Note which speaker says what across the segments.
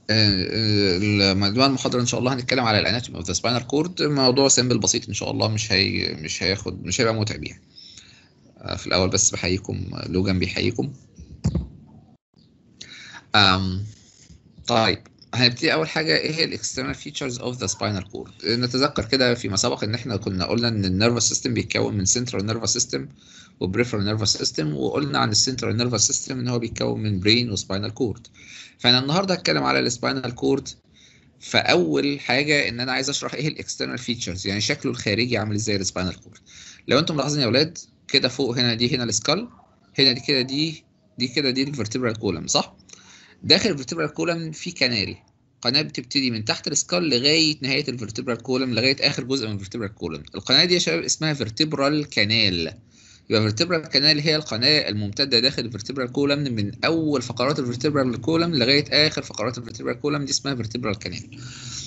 Speaker 1: الموضوع المحاضره ان شاء الله هنتكلم على الاناتومي اوف ذا سباينال كورد موضوع سيمبل بسيط ان شاء الله مش هي مش هياخد مش هيبقى متعب يعني في الاول بس بحييكم لوجان بيحييكم أم طيب هنبتدي اول حاجه ايه هي الاكسترنال فيتشرز اوف ذا سباينال كورد نتذكر كده فيما سبق ان احنا كنا قلنا ان النيرفس سيستم بيتكون من سنترال نيرفس سيستم وبريفرال نيرفس سيستم وقلنا عن السنترال نيرفس سيستم ان هو بيتكون من برين وسباينال كورد فانا النهارده هتكلم على السباينال كورد فاول حاجه ان انا عايز اشرح ايه الاكسترنال فيتشرز يعني شكله الخارجي عامل ازاي السباينال كورد لو انتم ملاحظين يا اولاد كده فوق هنا دي هنا السكال هنا دي كده دي دي كده دي الفرتبرال كولم صح داخل الفرتبرال كولم في كانال قناه بتبتدي من تحت السكال لغايه نهايه الفرتبرال كولم لغايه اخر جزء من الفرتبرال كولم القناه دي يا شباب اسمها فيرتبرال كانال يبقى فيرتبرال كانال هي القناه الممتده داخل الفرتبرال كولم من اول فقرات الفرتبرال كولم لغايه اخر فقرات الفرتبرال كولم دي اسمها فيرتبرال كانال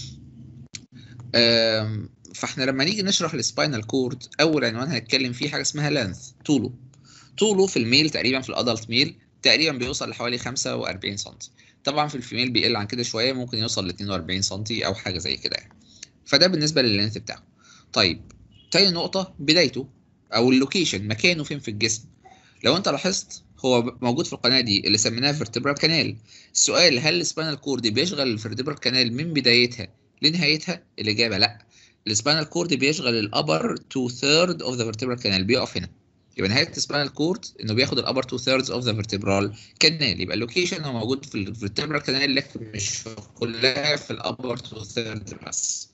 Speaker 1: فاحنا لما نيجي نشرح السباينال كورد اول عنوان هنتكلم فيه حاجه اسمها لانث طوله طوله في الميل تقريبا في الادلت ميل تقريبا بيوصل لحوالي 45 سم طبعا في الفيميل بيقل عن كده شويه ممكن يوصل ل 42 سم او حاجه زي كده يعني فده بالنسبه لللينث بتاعه طيب تاني نقطه بدايته او اللوكيشن مكانه فين في الجسم لو انت لاحظت هو موجود في القناه دي اللي سميناها فيرتبرال كانال السؤال هل السباينال كورد بيشغل الفيرتبرال كانال من بدايتها لنهايتها الاجابه لا السباينال كورد بيشغل الابر تو ثيرد اوف ذا فيرتبرال كانال بيقف هنا يبقى نهايه السباينال كورد انه بياخد الابر تو ثيردز اوف ذا فيرتبرال كانال يبقى اللوكيشن هو موجود في الفيرتبرال كانال لكن مش كلها في الابر تو ثيرد بس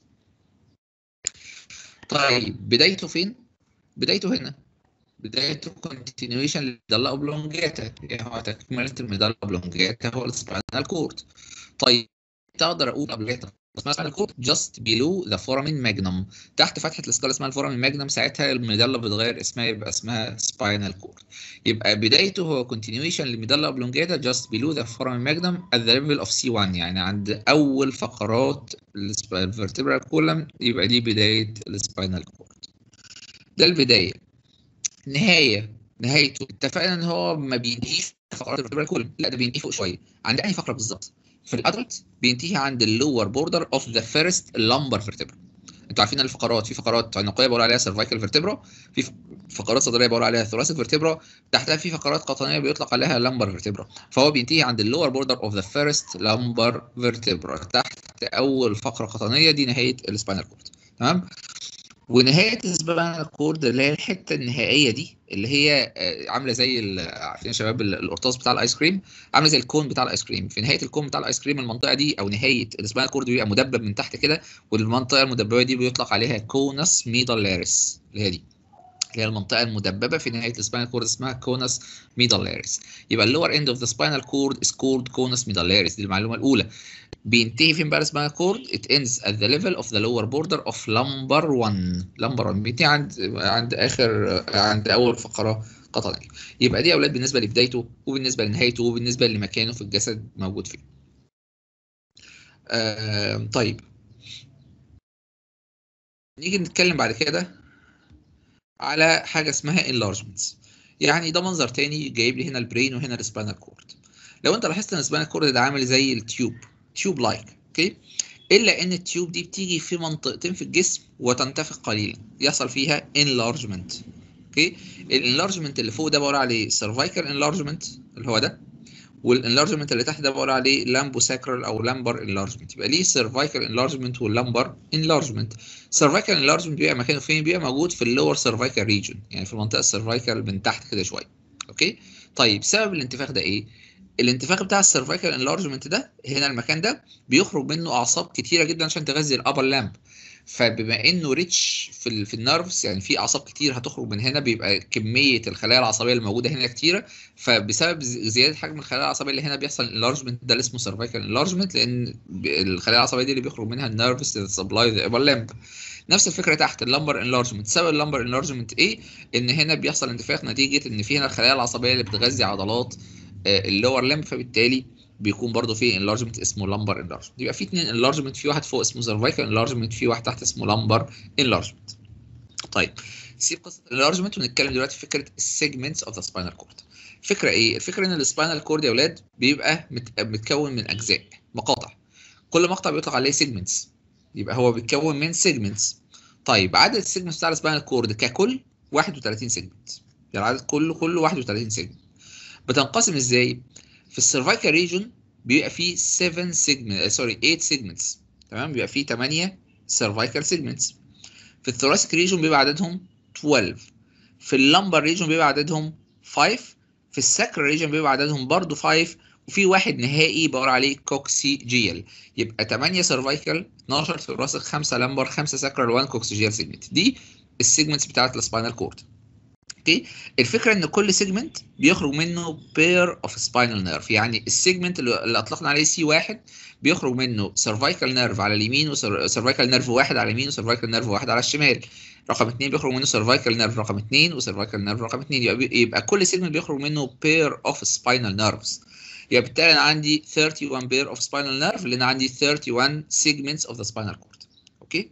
Speaker 1: طيب بدايته فين؟ بدايته هنا بدايته كونتينيويشن للميدالا اوبلونجاتا يعني هو تكمله الميدالا اوبلونجاتا هو السباينال كورد طيب تقدر اقول اوبلونجاتا اسمها سباينال كورد جاست بيلو ذا فورامين ماجنم تحت فتحه السكال اسمها الفورامين ماجنم ساعتها الميدالا بتغير اسمها يبقى اسمها سباينال كورد يبقى بدايته هو كونتينيويشن للميدالا اوبلونجاتا جاست بيلو ذا فورامين ماجنم ات ذا ليفل اوف سي 1 يعني عند اول فقرات الفيرتبرال كولم يبقى دي بدايه السباينال كورد ده البدايه نهايه نهايته اتفقنا ان هو ما بينتهيش فقرات الفيرتبرال كولم لا ده بينتهي فوق شويه عند اي فقره بالظبط في الادلت بينتهي عند اللور بوردر اوف ذا فيرست لامبر فيرتبرا انتوا عارفين الفقرات في فقرات عنقيه بقول عليها سيرفايكال فيرتبرا في فقرات صدريه بقول عليها ثوراسيك فيرتبرا تحتها في فقرات قطنيه بيطلق عليها لامبر فيرتبرا فهو بينتهي عند اللور بوردر اوف ذا فيرست لامبر فيرتبرا تحت اول فقره قطنيه دي نهايه السباينال كورد تمام ونهايه السباينال كورد اللي هي الحته النهائيه دي اللي هي عامله زي عارفين يا شباب القرطاس بتاع الايس كريم عامله زي الكون بتاع الايس كريم في نهايه الكون بتاع الايس كريم المنطقه دي او نهايه السباينال كورد بيبقى مدبب من تحت كده والمنطقه المدببه دي بيطلق عليها كونس ميدالاريس اللي هي دي اللي هي المنطقه المدببه في نهايه السباينال كورد اسمها كونس ميدالاريس يبقى اللور اند اوف ذا سباينال كورد از كولد كونس ميدالاريس دي المعلومه الاولى بينتهي فين بقى السباينال كورد it ends at the level of the lower border of lumbar 1 lumbar 1 بينتهي عند عند اخر عند اول فقره قطنيه يبقى دي يا اولاد بالنسبه لبدايته وبالنسبه لنهايته وبالنسبه لمكانه في الجسد موجود فين آه طيب نيجي نتكلم بعد كده على حاجه اسمها enlargements يعني ده منظر تاني جايب لي هنا البرين وهنا السباينال كورد لو انت لاحظت ان السباينال كورد ده عامل زي التيوب تيوب لايك اوكي الا ان التيوب دي بتيجي في منطقتين في الجسم وتنتفخ قليلا يحصل فيها انلارجمنت اوكي الانلارجمنت اللي فوق ده بقول عليه سيرفايكال انلارجمنت اللي هو ده والانلارجمنت اللي تحت ده بقول عليه لامبو ساكرال او لامبر انلارجمنت يبقى ليه سيرفايكال انلارجمنت واللامبر انلارجمنت سيرفايكال انلارجمنت بيبقى مكانه فين بيبقى موجود في اللور سيرفايكال ريجن يعني في المنطقه السيرفايكال من تحت كده شويه اوكي طيب سبب الانتفاخ ده ايه الانتفاخ بتاع السيرفايكال انلارجمنت ده هنا المكان ده بيخرج منه اعصاب كتيره جدا عشان تغذي الابر لامب فبما انه ريتش في ال في النيرفز يعني في اعصاب كتير هتخرج من هنا بيبقى كميه الخلايا العصبيه اللي موجوده هنا كتيره فبسبب زياده حجم الخلايا العصبيه اللي هنا بيحصل انلارجمنت ده اللي اسمه سيرفايكال انلارجمنت لان الخلايا العصبيه دي اللي بيخرج منها النيرفز سبلاي ذا ابر لامب نفس الفكره تحت اللمبر انلارجمنت سبب اللمبر انلارجمنت ايه ان هنا بيحصل انتفاخ نتيجه ان في هنا الخلايا العصبيه اللي بتغذي عضلات اللور لامب فبالتالي بيكون برضو في انلارجمنت اسمه لامبر انلارجمنت يبقى في اثنين انلارجمنت في واحد فوق اسمه سيرفايكال انلارجمنت في واحد تحت اسمه لامبر انلارجمنت طيب سيب قصه الانلارجمنت ونتكلم دلوقتي في فكره السيجمنتس اوف ذا سباينال كورد الفكره ايه الفكره ان السباينال كورد يا اولاد بيبقى متكون من اجزاء مقاطع كل مقطع بيطلق عليه سيجمنتس يبقى هو بيتكون من سيجمنتس طيب عدد السيجمنتس بتاع السباينال كورد ككل 31 سيجمنت يعني العدد كله كله 31 سيجمنت بتنقسم ازاي في السيرفايكال ريجون بيبقى فيه 7 سيجمنت سوري 8 سيجمنتس تمام بيبقى فيه 8 سيرفايكال سيجمنتس في الثوراسيك ريجون بيبقى عددهم 12 في اللمبر ريجون بيبقى عددهم 5 في الساكر ريجون بيبقى عددهم برضو 5 وفي واحد نهائي بقول عليه كوكسيجيال يبقى 8 سيرفايكال 12 ثوراسيك 5 لمبر 5 ساكرال 1 كوكسيجيال سيجمنت دي السيجمنتس بتاعت السباينال كورد اوكي الفكره ان كل سيجمنت بيخرج منه بير اوف سباينال نيرف يعني السيجمنت اللي اطلقنا عليه سي واحد بيخرج منه سيرفايكال نيرف على اليمين وسيرفايكال نيرف واحد على اليمين وسيرفايكال نيرف واحد على الشمال رقم اثنين بيخرج منه سيرفايكال نيرف رقم اثنين وسيرفايكال نيرف رقم اثنين يبقى, يبقى كل سيجمنت بيخرج منه بير اوف سباينال نيرفز يبقى بالتالي انا عندي 31 بير اوف سباينال نيرف لان عندي 31 سيجمنتس اوف ذا سباينال كورد اوكي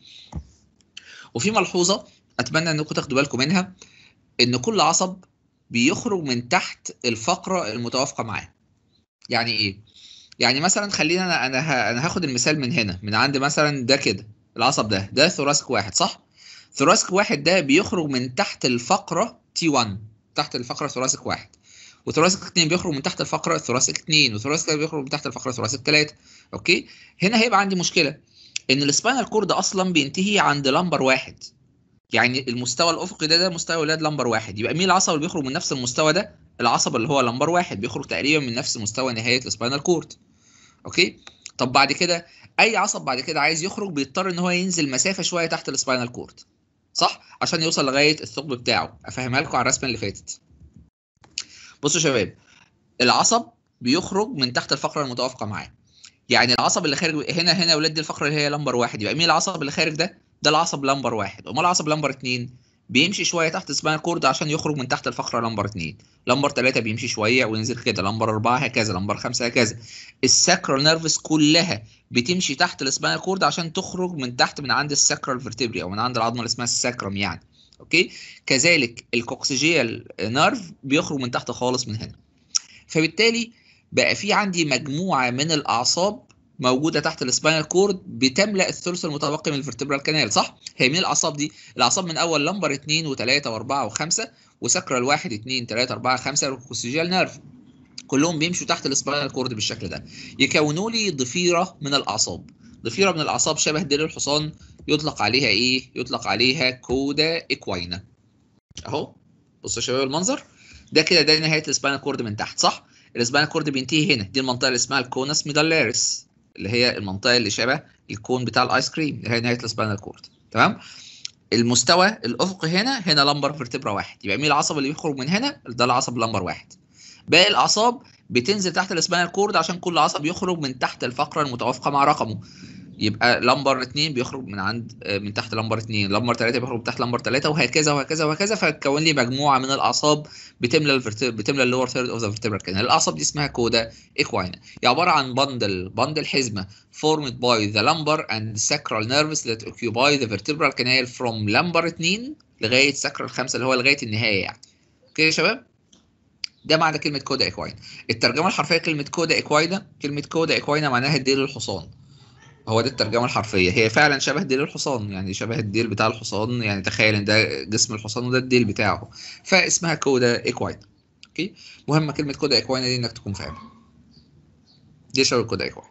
Speaker 1: وفي ملحوظه اتمنى انكم تاخدوا بالكم منها ان كل عصب بيخرج من تحت الفقره المتوافقه معاه يعني ايه يعني مثلا خلينا انا انا انا هاخد المثال من هنا من عند مثلا ده كده العصب ده ده ثوراسيك واحد صح ثوراسيك واحد ده بيخرج من تحت الفقره تي 1 تحت الفقره ثوراسيك واحد وثوراسيك 2 بيخرج من تحت الفقره ثوراسيك 2 وثوراسيك بيخرج من تحت الفقره ثوراسيك 3 اوكي هنا هيبقى عندي مشكله ان السباينال كورد اصلا بينتهي عند لمبر واحد يعني المستوى الافقي ده ده مستوى ولاد لمبر واحد يبقى مين العصب اللي بيخرج من نفس المستوى ده العصب اللي هو لمبر واحد بيخرج تقريبا من نفس مستوى نهايه السباينال كورد اوكي طب بعد كده اي عصب بعد كده عايز يخرج بيضطر ان هو ينزل مسافه شويه تحت السباينال كورد صح عشان يوصل لغايه الثقب بتاعه افهمها لكم على الرسمه اللي فاتت بصوا يا شباب العصب بيخرج من تحت الفقره المتوافقه معاه يعني العصب اللي خارج هنا هنا يا ولاد دي الفقره اللي هي لمبر واحد يبقى مين العصب اللي خارج ده ده العصب لمبر واحد امال العصب لمبر اتنين بيمشي شويه تحت سباينال كورد عشان يخرج من تحت الفقره لمبر 2 لمبر 3 بيمشي شويه وينزل كده لمبر 4 هكذا لمبر 5 هكذا الساكرال نيرفس كلها بتمشي تحت السباينال كورد عشان تخرج من تحت من عند الساكرال فيرتبري او من عند العظمه اللي اسمها الساكرم يعني اوكي كذلك الكوكسيجيال نيرف بيخرج من تحت خالص من هنا فبالتالي بقى في عندي مجموعه من الاعصاب موجوده تحت السباينال كورد بتملا الثلث المتبقي من الفرتبرال كانال صح؟ هي مين الاعصاب دي؟ الاعصاب من اول لمبر 2 و3 و4 و5 وسكرال 1 2 3 4 5 والكوسيجيال نيرف كلهم بيمشوا تحت السباينال كورد بالشكل ده يكونوا لي ضفيره من الاعصاب ضفيره من الاعصاب شبه ديل الحصان يطلق عليها ايه؟ يطلق عليها كودا اكوينا اهو بصوا يا شباب المنظر ده كده ده نهايه السباينال كورد من تحت صح؟ السباينال كورد بينتهي هنا دي المنطقه اللي اسمها الكونس ميدالاريس اللي هي المنطقه اللي شبه الكون بتاع الايس كريم اللي هي نهايه السباينال كورد تمام المستوى الافقي هنا هنا لمبر فيرتبرا واحد يبقى مين العصب اللي بيخرج من هنا ده العصب لمبر واحد باقي الاعصاب بتنزل تحت السباينال كورد عشان كل عصب يخرج من تحت الفقره المتوافقه مع رقمه يبقى لمبر 2 بيخرج من عند من تحت لمبر 2 لمبر 3 بيخرج من تحت لمبر 3 وهكذا وهكذا وهكذا فتكون لي مجموعه من الاعصاب بتملى الفرت... بتملى اللور ثيرد اوف ذا فيرتبرال كانال الاعصاب دي اسمها كودا ايكواينا هي عباره عن بندل بندل حزمه formed by the lumbar and sacral nerves that occupy the vertebral canal from lumbar 2 لغايه sacral 5 اللي هو لغايه النهايه يعني اوكي يا شباب ده معنى كلمه كودا ايكواينا الترجمه الحرفيه كلمه كودا ايكواينا كلمه كودا ايكواينا معناها الديل الحصان هو ده الترجمه الحرفيه هي فعلا شبه ديل الحصان يعني شبه الديل بتاع الحصان يعني تخيل ان ده جسم الحصان وده الديل بتاعه فاسمها كودا ايكواين اوكي مهمه كلمه كودا ايكواين دي انك تكون فاهم دي شبه كودا ايكواين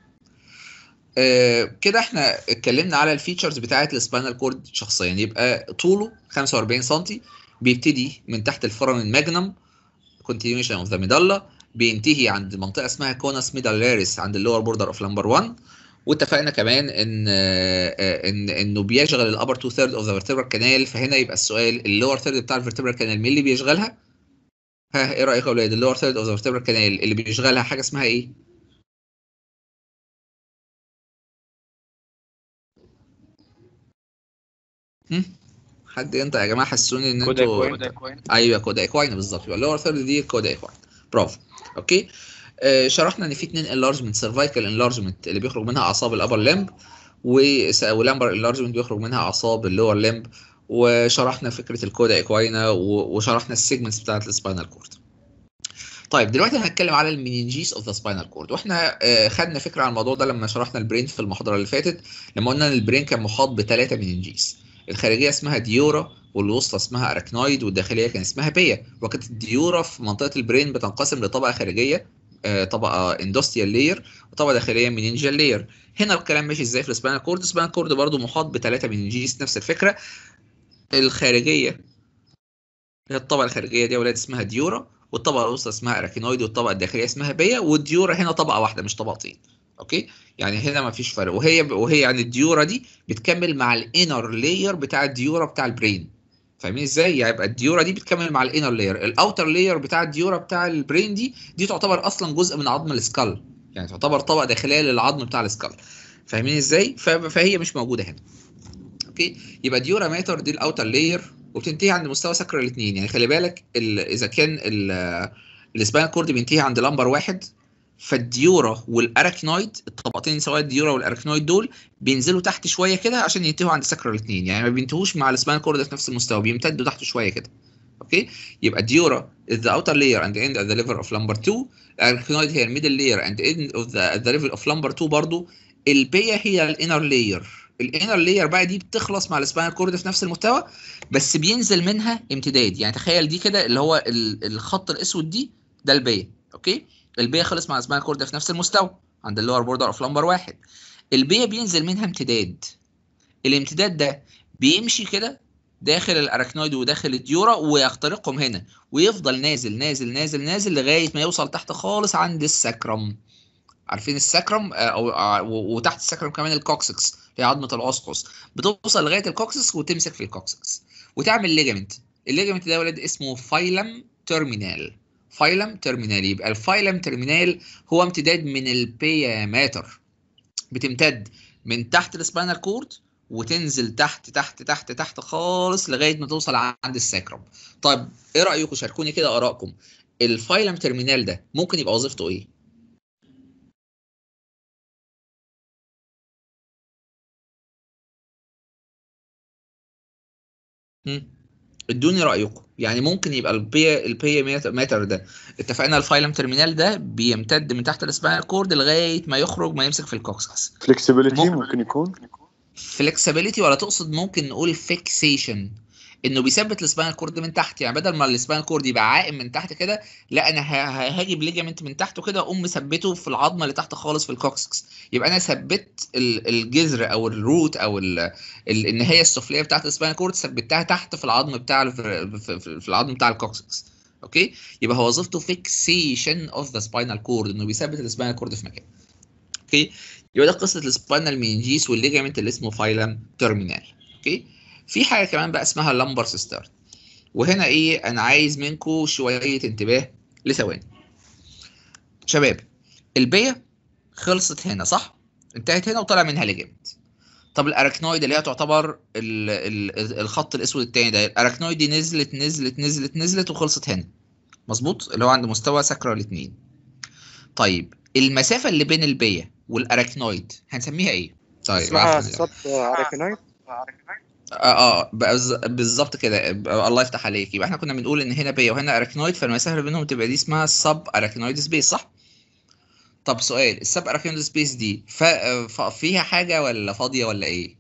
Speaker 1: آه كده احنا اتكلمنا على الفيتشرز بتاعه السباينال كورد شخصيا يبقى طوله 45 سم بيبتدي من تحت الفورامين ماجنم continuation اوف ذا ميدالا بينتهي عند منطقه اسمها كوناس ميدالاريس عند اللور بوردر اوف لمبر 1 واتفقنا كمان ان ان انه بيشغل الابر تو ثيرد اوف ذا فيرتبرال كانال فهنا يبقى السؤال اللور ثيرد بتاع الفيرتبرال كانال مين اللي بيشغلها؟ ها ايه رايكم يا اولاد اللور ثيرد اوف ذا فيرتبرال كانال اللي بيشغلها حاجه اسمها ايه؟ هم؟ حد انت يا جماعه حسوني ان
Speaker 2: كودا
Speaker 1: انتوا
Speaker 2: اكوين
Speaker 1: ايوه كودا ايكواين بالظبط يبقى اللور ثيرد دي كودا ايكواين برافو اوكي آه، شرحنا ان في اتنين انلارجمنت سيرفايكال انلارجمنت اللي بيخرج منها اعصاب الابر لمب ولامبر انلارجمنت بيخرج منها اعصاب اللور لمب وشرحنا فكره الكودا ايكواينا و- وشرحنا السيجمنتس بتاعت السباينال كورد طيب دلوقتي هنتكلم على المينينجيس اوف ذا سباينال كورد واحنا آه، خدنا فكره عن الموضوع ده لما شرحنا البرين في المحاضره اللي فاتت لما قلنا ان البرين كان محاط بثلاثه مينينجيس الخارجيه اسمها ديورا والوسطى اسمها اراكنويد والداخليه كان اسمها بيا وكانت الديورا في منطقه البرين بتنقسم لطبقه خارجيه آه، طبقه اندوستيال لاير وطبقه داخليه مينينجيال لاير هنا الكلام ماشي ازاي في السباينال كورد السباينال كورد برضو محاط بثلاثه مينينجيس نفس الفكره الخارجيه هي الطبقه الخارجيه دي يا ولاد اسمها ديورا والطبقه الوسطى اسمها اراكينويد والطبقه الداخليه اسمها بيا والديورا هنا طبقه واحده مش طبقتين اوكي يعني هنا ما فيش فرق وهي وهي يعني الديورا دي بتكمل مع الانر لاير بتاع الديورا بتاع البرين فاهمين ازاي يعني يبقى الديورا دي بتكمل مع الانر لاير الاوتر لاير بتاع الديورا بتاع البرين دي دي تعتبر اصلا جزء من عظم السكال يعني تعتبر طبقه داخليه للعظم بتاع السكال فاهمين ازاي ف- فهي مش موجوده هنا اوكي يبقى ديورا ماتر دي الاوتر لاير وبتنتهي عند مستوى سكر الاثنين يعني خلي بالك ال- اذا كان السباينال كورد بينتهي عند لمبر واحد فالديورا والاراكنويد الطبقتين سواء الديورا والاراكنويد دول بينزلوا تحت شويه كده عشان ينتهوا عند سكر الاثنين يعني ما بينتهوش مع السباينال كورد في نفس المستوى بيمتدوا تحت شويه كده اوكي يبقى الديورا is the outer layer and end at the level of lumbar 2 الاركنويد هي الميدل layer and end of the at the level of lumbar 2 برضو البيا هي الانر لاير الانر لاير بقى دي بتخلص مع السباينال كورد في نفس المستوى بس بينزل منها امتداد يعني تخيل دي كده اللي هو ال- الخط الاسود دي ده البيا اوكي البيا خلص مع السباينال كورد في نفس المستوى عند اللور بوردر اوف لمبر واحد البيا بينزل منها امتداد الامتداد ده بيمشي كده داخل الاراكنويد وداخل الديورا ويخترقهم هنا ويفضل نازل نازل نازل نازل لغايه ما يوصل تحت خالص عند السكرم عارفين السكرم آه، او آه، و- وتحت السكرم كمان الكوكسكس هي عظمه الاسقس بتوصل لغايه الكوكسكس وتمسك في الكوكسكس وتعمل ليجامنت الليجامنت ده يا ولاد اسمه فايلم تيرمينال فايلم تيرمينال يبقى الفايلم تيرمينال هو امتداد من البيا ماتر بتمتد من تحت السباينال كورد وتنزل تحت تحت تحت تحت خالص لغايه ما توصل عند الساكرم طيب ايه رايكم شاركوني كده ارائكم الفايلم تيرمينال ده ممكن يبقى وظيفته ايه هم؟ ادوني رايكم يعني ممكن يبقى البي البي ماتر ده اتفقنا الفايلم تيرمينال ده بيمتد من تحت السباينال كورد لغايه ما يخرج ما يمسك في الكوكسكس
Speaker 2: فلكسبيليتي
Speaker 1: ممكن.
Speaker 2: ممكن يكون
Speaker 1: فلكسبيليتي ولا تقصد ممكن نقول فيكسيشن انه بيثبت السباينال كورد من تحت يعني بدل ما السباينال كورد يبقى عائم من تحت كده لا انا ه- ه- هاجيب ليجامنت من تحته كده اقوم مثبته في العظمه اللي تحت خالص في الكوكسكس يبقى انا ثبت ال- الجذر او الروت او ال- ال- النهايه السفليه بتاعت السباينال كورد ثبتها تحت في العظم بتاع ال- في في- في العظم بتاع الكوكسكس اوكي يبقى هو وظيفته فيكسيشن اوف ذا سباينال كورد انه بيثبت السباينال كورد في مكان اوكي يبقى ده قصه السباينال مينجيس والليجامنت اللي اسمه فايلم تيرمينال اوكي في حاجه كمان بقى اسمها لامبر سيسترن وهنا ايه انا عايز منكم شويه انتباه لثواني شباب البيه خلصت هنا صح انتهت هنا وطلع منها ليجامنت طب الاراكنويد اللي هي تعتبر ال ال الخط الاسود التاني ده الاراكنويد دي نزلت نزلت نزلت نزلت وخلصت هنا مظبوط اللي هو عند مستوى ساكرال اتنين طيب المسافه اللي بين البيه والاراكنويد هنسميها ايه طيب
Speaker 3: اسمها
Speaker 1: عفوا
Speaker 3: سب اراكينويد
Speaker 1: اه اه بز- بالظبط كده يبقى الله يفتح عليك يبقى احنا كنا بنقول ان هنا بيا وهنا اراكنويد فالمسافه اللي بينهم تبقى دي اسمها سب اراكنويد سبيس صح؟ طب سؤال السب اراكنويد سبيس دي ف... ف... فيها حاجه ولا فاضيه ولا ايه؟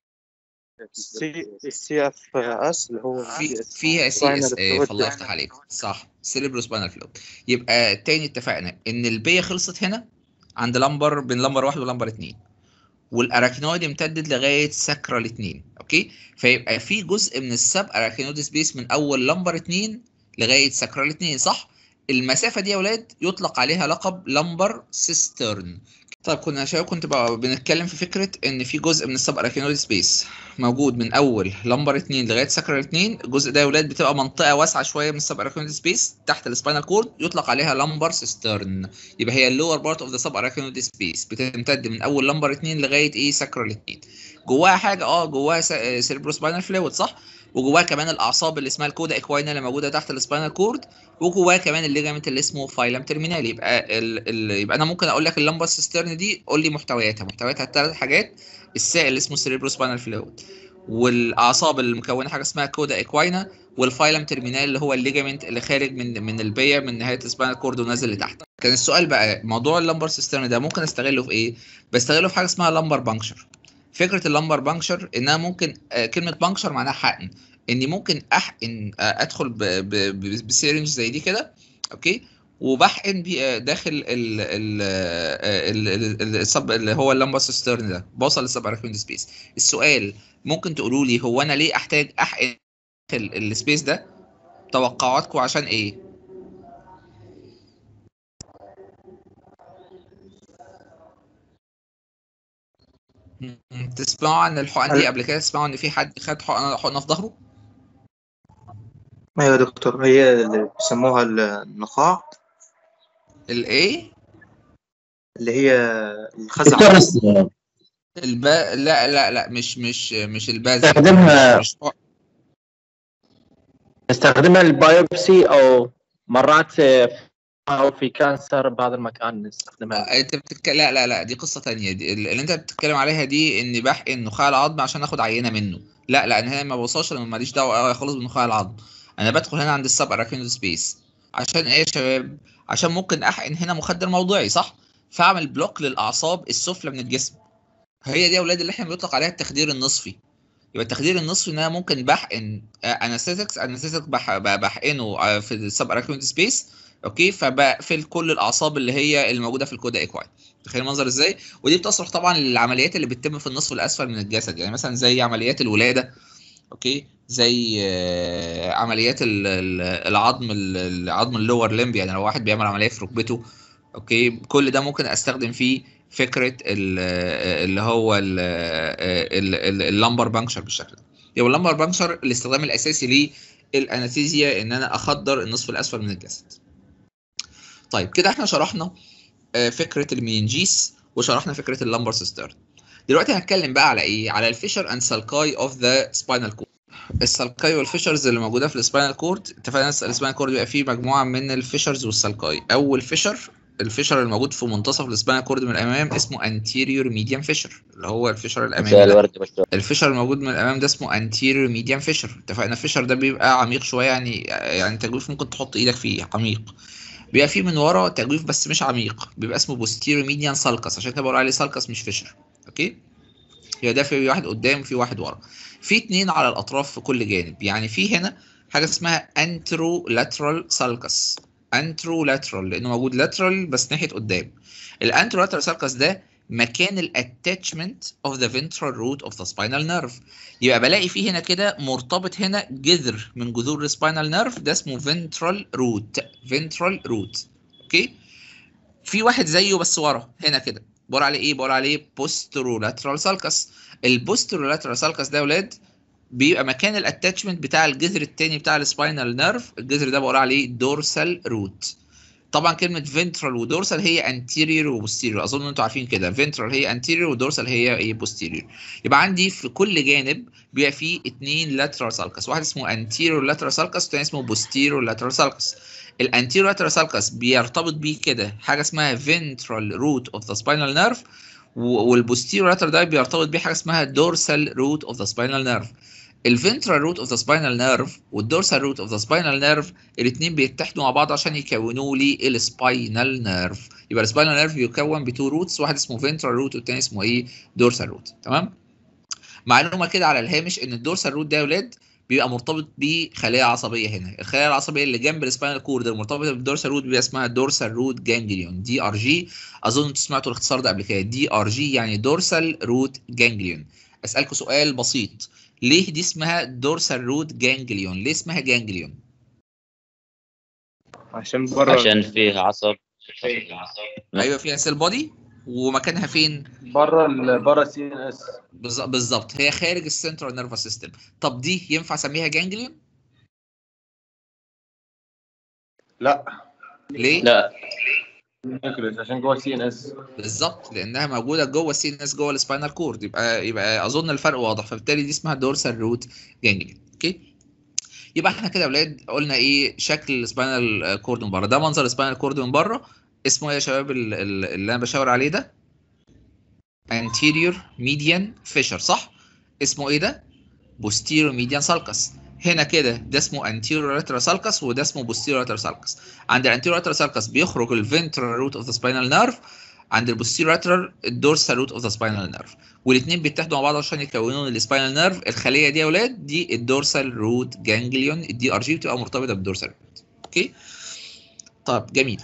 Speaker 3: السي السي اف اس اللي هو
Speaker 1: في فيها سي اس
Speaker 3: Spinal
Speaker 1: اف
Speaker 3: fluid.
Speaker 1: الله يفتح عليك صح سيريبرو سباينال فلويد يبقى تاني اتفقنا ان البيا خلصت هنا عند لمبر بين لمبر واحد ولمبر اتنين والاراكنويد امتدت لغايه ساكرال اتنين اوكي فيبقى في جزء من السب اراكنويد سبيس من اول لمبر اتنين لغايه ساكرال اتنين صح؟ المسافه دي يا ولاد يطلق عليها لقب لمبر سيسترن طيب كنا شباب كنت بقى بنتكلم في فكره ان في جزء من السب اراكنويد سبيس موجود من اول لمبر 2 لغايه ساكرال 2 الجزء ده يا ولاد بتبقى منطقه واسعه شويه من السب اراكنويد سبيس تحت السباينال كورد يطلق عليها لمبر سيسترن يبقى هي اللور بارت اوف ذا سب اراكنويد سبيس بتمتد من اول لمبر 2 لغايه ايه ساكرال 2 جواها حاجه اه جواها سيربرو سباينال فلويد صح وجواها كمان الاعصاب اللي اسمها الكودا اكواينا اللي موجوده تحت السباينال كورد وجواها كمان الليجامنت اللي اسمه فايلم ترمينال يبقى ال... ال... يبقى انا ممكن اقول لك اللمبر سيسترن دي قول لي محتوياتها محتوياتها ثلاث حاجات السائل اللي اسمه سيريبرو سباينال فلويد والاعصاب اللي مكونه حاجه اسمها كودا ايكواينا والفايلم ترمينال اللي هو الليجامنت اللي خارج من من البيه من نهايه السباينال كورد ونازل لتحت كان السؤال بقى موضوع اللمبر سيستم ده ممكن استغله في ايه بستغله في حاجه اسمها لمبر بانكشر فكره اللمبر بانكشر انها ممكن آه، كلمه بانكشر معناها حقن اني ممكن احقن آه، ادخل ب- ب- ب- بسيرنج زي دي كده اوكي وبحقن بي- آه، داخل ال ال ال- ال- ال- السب اللي هو اللمبر سيسترن ده بوصل للسب اراكويد سبيس السؤال ممكن تقولوا لي هو انا ليه احتاج احقن داخل السبيس ده توقعاتكم عشان ايه م- تسمعوا عن الحقن دي قبل كده تسمعوا ان في حد خد حقنه حقنه في ظهره
Speaker 3: ايوه يا دكتور هي اللي بيسموها النخاع
Speaker 1: الايه
Speaker 3: اللي هي الخزعة
Speaker 2: دكتور است-
Speaker 1: البا لا لا لا مش مش مش الباز
Speaker 2: استخدمها
Speaker 1: مش حق-
Speaker 2: نستخدمها للبايوبسي او مرات او في كانسر بهذا المكان نستخدمها
Speaker 1: انت بتتكلم لا لا لا دي قصه تانية دي اللي انت بتتكلم عليها دي اني بحقن نخاع العظم عشان اخد عينه منه لا لا انا هنا ما بوصلش انا ماليش دعوه خالص بنخاع العظم انا بدخل هنا عند السب اراكينود سبيس عشان ايه يا شباب عشان ممكن احقن هنا مخدر موضعي صح فاعمل بلوك للاعصاب السفلى من الجسم هي دي يا اولاد اللي احنا بنطلق عليها التخدير النصفي يبقى التخدير النصفي ان انا ممكن بحقن انستيتكس انستيتك بحقنه آه، في السب اراكينود سبيس اوكي فبقفل كل الاعصاب اللي هي الموجوده في الكودا ايكواي تخيل المنظر ازاي ودي بتصلح طبعا للعمليات اللي بتتم في النصف الاسفل من الجسد يعني مثلا زي عمليات الولاده اوكي زي آه، عمليات ال- ال- العظم ال- العظم اللور لمب يعني لو واحد بيعمل عمليه في ركبته اوكي كل ده ممكن استخدم فيه فكره ال- اللي هو ال- ال- ال- اللمبر بانكشر بالشكل ده يبقى اللمبر بانكشر الاستخدام الاساسي للانستيزيا ان انا اخدر النصف الاسفل من الجسد طيب كده احنا شرحنا آه، فكره المينجيس وشرحنا فكره اللمبر سيسترن دلوقتي هنتكلم بقى على ايه على الفيشر اند سالكاي اوف ذا سباينال كورد السالكاي والفيشرز اللي موجوده في السباينال كورد اتفقنا السباينال كورد بيبقى فيه مجموعه من الفيشرز والسالكاي اول فيشر الفيشر الموجود في منتصف السباينال كورد من الامام اسمه anterior median فيشر اللي هو الفيشر الامامي
Speaker 2: زي
Speaker 1: ده.
Speaker 2: الورد مشروع
Speaker 1: الفيشر الموجود من الامام ده اسمه anterior median fissure اتفقنا الفيشر ده بيبقى عميق شويه يعني يعني تجويف ممكن تحط ايدك فيه عميق بيبقى فيه من ورا تجويف بس مش عميق بيبقى اسمه posterior median sulcus عشان كده بقول عليه sulcus مش فيشر اوكي يبقى ده في واحد قدام وفي واحد ورا في اتنين على الاطراف في كل جانب يعني في هنا حاجه اسمها anterolateral sulcus anterolateral لانه موجود lateral بس ناحيه قدام الانترولاترال سالكس ده مكان الاتاتشمنت اوف ذا ventral root of the spinal nerve يبقى بلاقي فيه هنا كده مرتبط هنا جذر من جذور السباينال نيرف ده اسمه ventral root ventral root اوكي في واحد زيه بس ورا هنا كده بقول عليه ايه بقول عليه posterolateral sulcus البوسترولاترال سالكس ده يا ولاد بيبقى مكان الاتاتشمنت بتاع الجذر التاني بتاع السباينال نيرف الجذر ده بقول عليه دورسال روت طبعا كلمه فنترال ودورسال هي انتيريور وبوستيريور اظن انتوا عارفين كده فنترال هي انتيريور ودورسال هي ايه بوستيريور يبقى عندي في كل جانب بيبقى فيه اتنين لاترال سالكس واحد اسمه انتيريور لاترال سالكس والتاني اسمه بوستيريور لاترال سالكس الانتيريور لاترال سالكس بيرتبط بيه كده حاجه اسمها ventral root of the spinal nerve والبوستيريور لاترال ده بيرتبط بيه حاجه اسمها dorsal root of the spinal nerve الفنترال روت اوف ذا سباينال نيرف والدورسال روت اوف ذا سباينال نيرف الاثنين بيتحدوا مع بعض عشان يكونوا لي السباينال نيرف يبقى السباينال نيرف بيكون بتو روتس واحد اسمه فنترال روت والتاني اسمه ايه دورسال روت تمام معلومه كده على الهامش ان الدورسال روت ده يا ولاد بيبقى مرتبط بخليه عصبيه هنا الخلايا العصبيه اللي جنب السباينال كورد المرتبطه بالدورسال روت بيبقى اسمها دورسال روت جانجليون دي ار جي اظن انتوا سمعتوا الاختصار ده قبل كده دي ار جي يعني دورسال روت جانجليون اسالكم سؤال بسيط ليه دي اسمها دورسال روت جانجليون ليه اسمها جانجليون
Speaker 3: عشان بره
Speaker 2: عشان فيه عصب
Speaker 1: ايوه فيها سيل بودي ومكانها فين
Speaker 3: بره ال- بره سي ان اس
Speaker 1: بالظ- بالظبط هي خارج السنترال نيرفس سيستم طب دي ينفع اسميها جانجليون
Speaker 3: لا
Speaker 1: ليه
Speaker 2: لا
Speaker 3: نيوكليس عشان جوه سي ان اس
Speaker 1: بالظبط لانها موجوده جوه السي ان اس جوه السباينال كورد يبقى يبقى اظن الفرق واضح فبالتالي دي اسمها دورسال روت جانجليون اوكي يبقى احنا كده يا اولاد قلنا ايه شكل السباينال كورد من بره ده منظر السباينال كورد من بره اسمه ايه يا شباب ال- ال- اللي انا بشاور عليه ده anterior median fissure صح اسمه ايه ده posterior median sulcus هنا كده ده اسمه anterior lateral sulcus وده اسمه posterior lateral sulcus عند ال anterior lateral sulcus بيخرج ال ventral root of the spinal nerve عند ال posterior lateral الدورسال root of the spinal nerve والاثنين بيتحدوا مع بعض عشان يكونوا السباينال نيرف الخليه دي يا اولاد دي الدورسال روت جانجليون الدي ار جي بتبقى مرتبطه بالدورسال روت اوكي طب جميل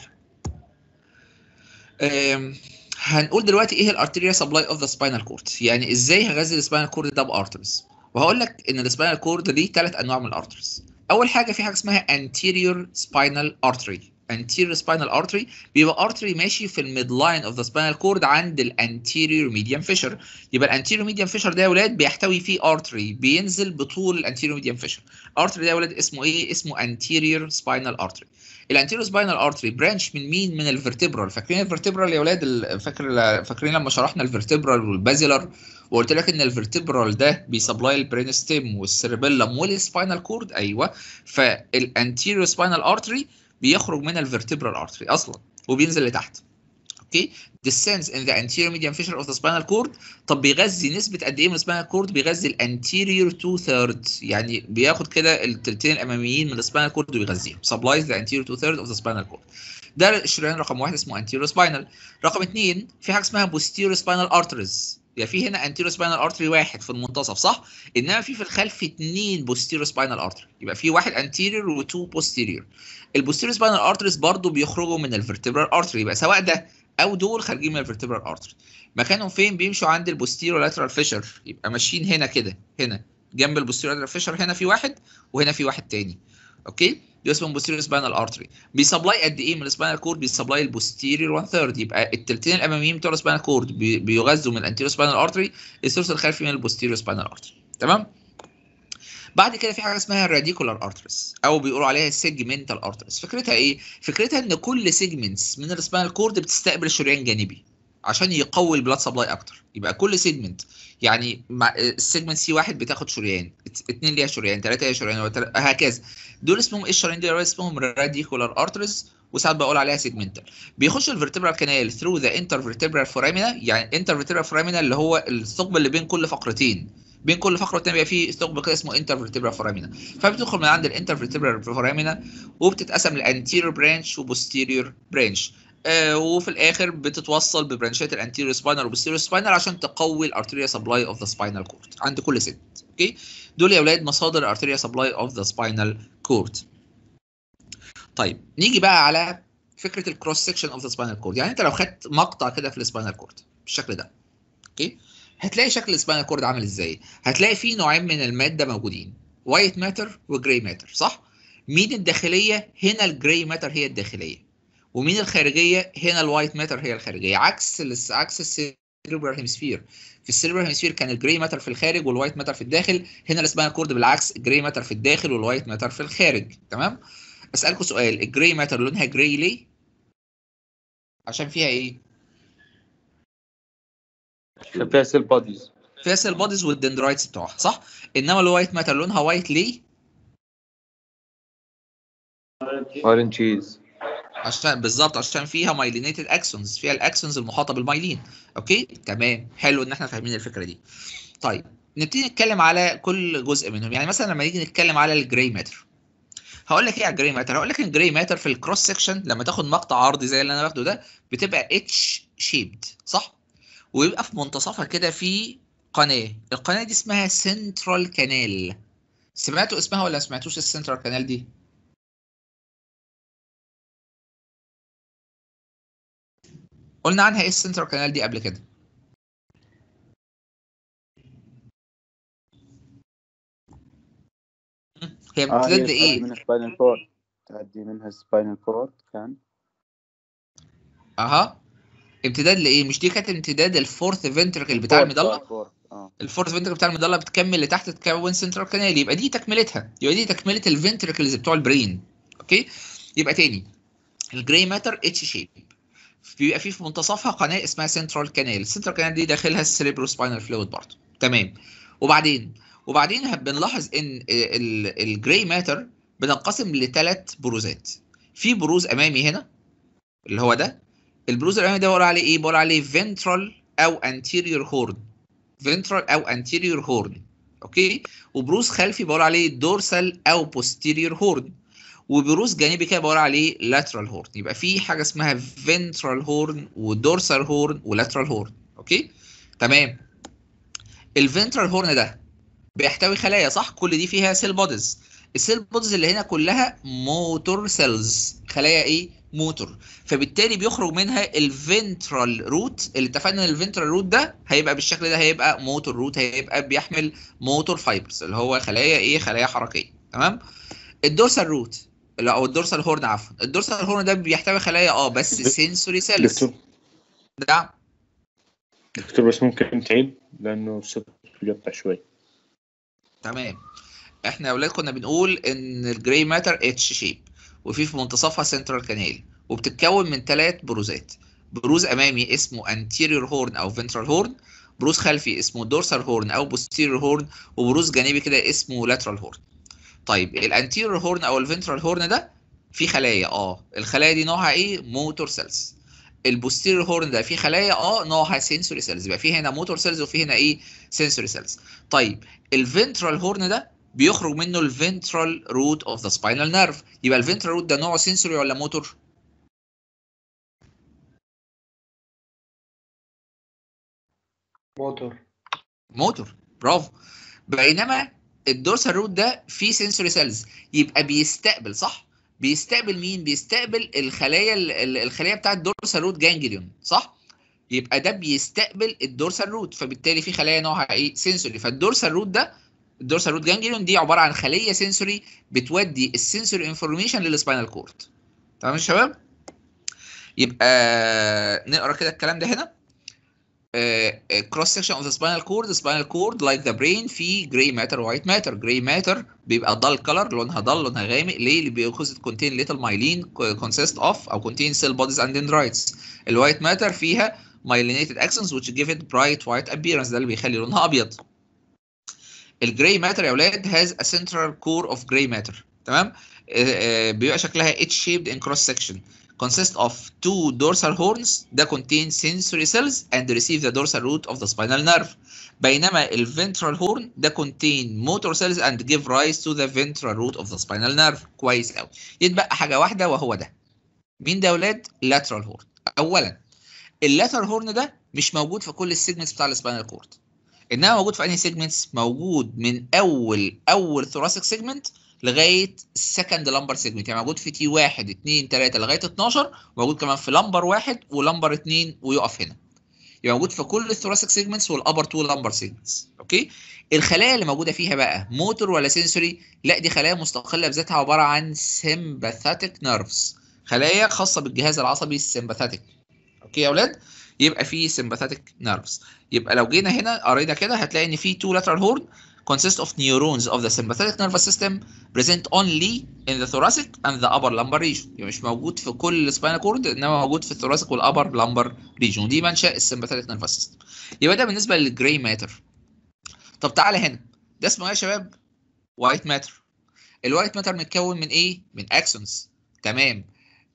Speaker 1: أم، هنقول دلوقتي ايه الارتيريا سبلاي اوف ذا سباينال كورد يعني ازاي هغذي السباينال كورد ده بارترز وهقول لك ان السباينال كورد ليه ثلاث انواع من الارترز اول حاجه في حاجه اسمها anterior spinal artery anterior spinal artery بيبقى artery ماشي في الميد لاين اوف ذا سباينال كورد عند الانتيريور ميديان فيشر يبقى الانتيريور ميديان فيشر ده يا ولاد بيحتوي فيه artery بينزل بطول الانتيريور ميديان فيشر artery ده يا ولاد اسمه ايه اسمه anterior spinal artery الانتيريور سباينال ارتري برانش من مين من الفرتبرال فاكرين الفرتبرال يا ولاد ال- فاكر فاكرين لما شرحنا الفرتبرال والبازيلر وقلت لك ان الفرتبرال ده بيسبلاي البرين ستيم والسيربيلم والسباينال كورد ايوه فالانتيريور سباينال ارتري بيخرج من الفرتبرال ارتري اصلا وبينزل لتحت اوكي descends in the anterior median fissure of the spinal cord طب بيغذي نسبة قد ايه من السباينال كورد بيغذي الانتيريور تو ثيرد يعني بياخد كده التلتين الاماميين من السباينال كورد ويغذيهم supplies the anterior two third of the spinal cord ده الشريان رقم واحد اسمه anterior spinal رقم اثنين في حاجة اسمها posterior spinal arteries يعني في هنا anterior spinal artery واحد في المنتصف صح؟ انما في في الخلف اثنين posterior spinal artery يبقى في واحد anterior وتو posterior البوستيريور سباينال ارتريز برضو بيخرجوا من الفرتبرال ارتري يبقى سواء ده او دول خارجين من الفرتبرال ارتري مكانهم فين بيمشوا عند البوستيريور لاترال فيشر يبقى ماشيين هنا كده هنا جنب البوستيريور لاترال فيشر هنا في واحد وهنا في واحد تاني اوكي ده اسمه بوستيريور سباينال ارتري بيسبلاي قد ايه من السباينال كورد بيسبلاي البوستيريور 1 ثيرد يبقى التلتين الاماميين بتوع السباينال كورد بي- بيغذوا من الانتيريور سباينال ارتري الثلث الخلفي من البوستيريور سباينال ارتري تمام بعد كده في حاجه اسمها الراديكولار ارتريز او بيقولوا عليها سيجمنتال ارتريز فكرتها ايه فكرتها ان كل سيجمنتس من السباينال كورد بتستقبل شريان جانبي عشان يقوي البلاد سبلاي اكتر يبقى كل سيجمنت يعني مع السيجمنت سي واحد بتاخد شريان ات- اتنين ليها شريان ثلاثه ليها شريان وتل- هكذا دول اسمهم ايه الشرايين دول اسمهم راديكولار ارتريز وساعات بقول عليها سيجمنتال بيخش الفرتبرال كانال ثرو ذا انترفرتبرال فورامينا يعني انترفرتبرال فورامينا اللي هو الثقب اللي بين كل فقرتين بين كل فقره والتانيه بيبقى فيه ثقب كده اسمه انترفرتبرال فورامينا فبتدخل من عند الانترفرتبرال فورامينا وبتتقسم لانتيريور برانش وبوستيريور برانش آه وفي الاخر بتتوصل ببرانشات الانتيريور سباينال والبوستيريور سباينال عشان تقوي الارتيريا سبلاي اوف ذا سباينال كورد عند كل ست اوكي دول يا اولاد مصادر الارتيريا سبلاي اوف ذا سباينال كورد طيب نيجي بقى على فكره الكروس سكشن اوف ذا سباينال كورد يعني انت لو خدت مقطع كده في السباينال كورد بالشكل ده اوكي هتلاقي شكل السباينال كورد عامل ازاي هتلاقي فيه نوعين من الماده موجودين وايت ماتر وجراي ماتر صح مين الداخليه هنا الجراي ماتر هي الداخليه ومين الخارجيه هنا الوايت ماتر هي الخارجيه عكس الس- عكس السيربرال هيمسفير في السيربرال هيمسفير كان الجراي ماتر في الخارج والوايت ماتر في الداخل هنا السباينال كورد بالعكس الجراي ماتر في الداخل والوايت ماتر في الخارج تمام اسالكم سؤال الجراي ماتر لونها جراي ليه عشان فيها ايه
Speaker 3: فيصل بوديز
Speaker 1: فيها سيل بوديز والدندرايتس بتوعها صح انما الوايت ماتر لونها وايت ليه
Speaker 3: اورنجيز
Speaker 1: عشان بالظبط عشان فيها مايلينيتد اكسونز فيها الاكسونز المحاطه بالمايلين اوكي تمام حلو ان احنا فاهمين الفكره دي طيب نبتدي نتكلم على كل جزء منهم يعني مثلا لما نيجي نتكلم على الجراي ماتر هقول لك ايه على الجراي ماتر هقول لك ان الجراي ماتر في الكروس سكشن لما تاخد مقطع عرضي زي اللي انا باخده ده بتبقى اتش شيبد صح ويبقى في منتصفها كده في قناه القناه دي اسمها سنترال كانال سمعتوا اسمها ولا ما سمعتوش السنترال كانال دي قلنا عنها ايه السنترال كانال دي قبل كده هي
Speaker 4: اه
Speaker 1: بتمتد
Speaker 4: هي
Speaker 1: لايه
Speaker 4: تعدي من سباينال كورد تعدي منها سباينال كورد كان
Speaker 1: اها امتداد لايه مش دي كانت امتداد الفورث فنتركل بتاع المضله
Speaker 4: كورد اه
Speaker 1: الفورث فنتركل بتاع المضله بتكمل لتحت تكون سنترال كانال يبقى دي تكملتها يبقى دي تكمله الفنتركلز بتوع البرين اوكي يبقى تاني الجراي ماتر اتش شيب بيبقى فيه في منتصفها قناه اسمها سنترال كانال السنترال كانال دي داخلها السيريبرو سباينال فلويد برضه تمام وبعدين وبعدين هب- بنلاحظ ان الجراي ماتر بتنقسم لثلاث بروزات في بروز امامي هنا اللي هو ده البروز الامامي ده بقول عليه ايه بقول عليه ventral او anterior horn ventral او anterior horn اوكي وبروز خلفي بقول عليه دورسال او بوستيريور هورن وبروز جانبي كده بقول عليه لاترال هورن يبقى في حاجه اسمها فنترال هورن ودورسال هورن ولاترال هورن اوكي تمام الفنترال هورن ده بيحتوي خلايا صح كل دي فيها سيل بوديز السيل بوديز اللي هنا كلها موتور سيلز خلايا ايه موتور فبالتالي بيخرج منها الفنترال روت اللي اتفقنا ان الفنترال روت ده هيبقى بالشكل ده هيبقى موتور روت هيبقى بيحمل موتور فايبرز اللي هو خلايا ايه خلايا حركيه تمام الدورسال روت لا او الدورسال هورن عفوا الدورسال هورن ده بيحتوي خلايا اه بس سنسوري سيلز
Speaker 5: دكتور
Speaker 1: ده
Speaker 5: دكتور بس ممكن تعيد لانه الصوت بيقطع شوي
Speaker 1: تمام احنا يا اولاد كنا بنقول ان الجراي ماتر اتش شيب وفي في منتصفها سنترال كانال وبتتكون من ثلاث بروزات بروز امامي اسمه anterior هورن او ventral هورن بروز خلفي اسمه dorsal هورن او posterior هورن وبروز جانبي كده اسمه lateral هورن طيب الانتيريور هورن او الفنترال هورن ده فيه خلايا اه الخلايا دي نوعها ايه موتور سيلز البوستيريور هورن ده فيه خلايا اه نوعها سنسوري سيلز يبقى فيه هنا موتور سيلز وفيه هنا ايه سنسوري سيلز طيب الفنترال هورن ده بيخرج منه الفنترال روت اوف ذا سباينال نيرف يبقى الفنترال روت ده نوعه سنسوري ولا موتور
Speaker 6: موتور
Speaker 1: موتور برافو بينما الدورسال روت ده فيه سنسوري سيلز يبقى بيستقبل صح بيستقبل مين بيستقبل الخلايا ال- ال- الخلايا بتاعه الدورسال روت جانجليون صح يبقى ده بيستقبل الدورسال روت فبالتالي في خلايا نوعها ايه سنسوري فالدورسال روت ده الدورسال روت جانجليون دي عباره عن خليه سنسوري بتودي السنسوري انفورميشن للسباينال كورد تمام يا شباب يبقى نقرا كده الكلام ده هنا كروس سكشن اوف ذا سباينال كورد سباينال كورد لايك ذا برين في جراي ماتر وايت ماتر جراي ماتر بيبقى ضل كلر لونها ضل لونها غامق ليه اللي بيكوز كونتين ليتل مايلين كونسيست اوف او كونتين سيل بوديز اند دندرايتس الوايت ماتر فيها myelinated axons which give it bright white appearance ده اللي بيخلي لونها ابيض الجراي ماتر يا اولاد has a central core of gray matter تمام آه، آه، بيبقى شكلها H shaped in cross section consist of two dorsal horns that contain sensory cells and receive the dorsal root of the spinal nerve بينما ال ventral horn ده contain motor cells and give rise to the ventral root of the spinal nerve كويس قوي يتبقى حاجه واحده وهو ده مين ده يا اولاد lateral horn اولا اللاترال هورن ده مش موجود في كل السيجمنتس بتاع السباينال كورد انما موجود في انهي سيجمنتس موجود من اول اول ثوراسيك سيجمنت لغايه السكند لمبر سيجمنت يعني موجود في تي 1 2 3 لغايه 12 وموجود كمان في لمبر 1 ولمبر 2 ويقف هنا يبقى موجود في كل الثوراسيك سيجمنتس والابر 2 لمبر سيجمنتس اوكي الخلايا اللي موجوده فيها بقى موتور ولا سنسوري لا دي خلايا مستقله بذاتها عباره عن سيمباثيك نيرفز خلايا خاصه بالجهاز العصبي السيمباثيك اوكي يا اولاد يبقى في sympathetic nerves يبقى لو جينا هنا قرينا كده هتلاقي ان في two lateral horn consist of neurons of the sympathetic nervous system present only in the thoracic and the upper lumbar region يعني مش موجود في كل spinal cord انما موجود في الثوراسيك والupper lumbar region دي منشأ الsympathetic nervous system يبقى ده بالنسبه للجراي ماتر طب تعالى هنا ده اسمه ايه يا شباب وايت ماتر الوايت ماتر متكون من ايه من اكسونز تمام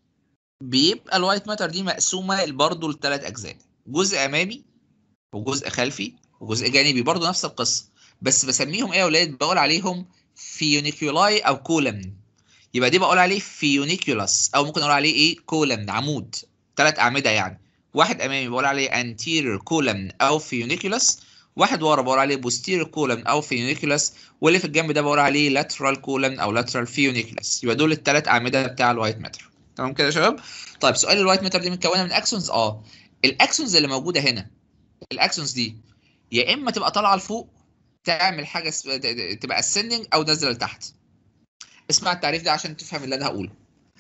Speaker 1: بيبقى الوايت ماتر دي مقسومه برضه لثلاث اجزاء جزء امامي وجزء خلفي وجزء جانبي برضه نفس القصه بس بسميهم ايه يا اولاد بقول عليهم فيونيكيولاي او كولم يبقى دي بقول عليه فيونيكيولاس او ممكن اقول عليه ايه كولم عمود ثلاث اعمده يعني واحد امامي بقول عليه anterior كولم او فيونيكيولاس واحد ورا بقول عليه posterior كولم او فيونيكيولاس واللي في الجنب ده بقول عليه lateral كولم او lateral فيونيكيولاس يبقى دول الثلاث اعمده بتاع الوايت ماتر تمام كده يا شباب طيب سؤال الوايت ماتر دي متكونه من اكسونز اه الاكسونز اللي موجوده هنا الاكسونز دي يا اما تبقى طالعه لفوق تعمل حاجه اس- تبقى ascending او نازله لتحت اسمع التعريف ده عشان تفهم اللي انا هقوله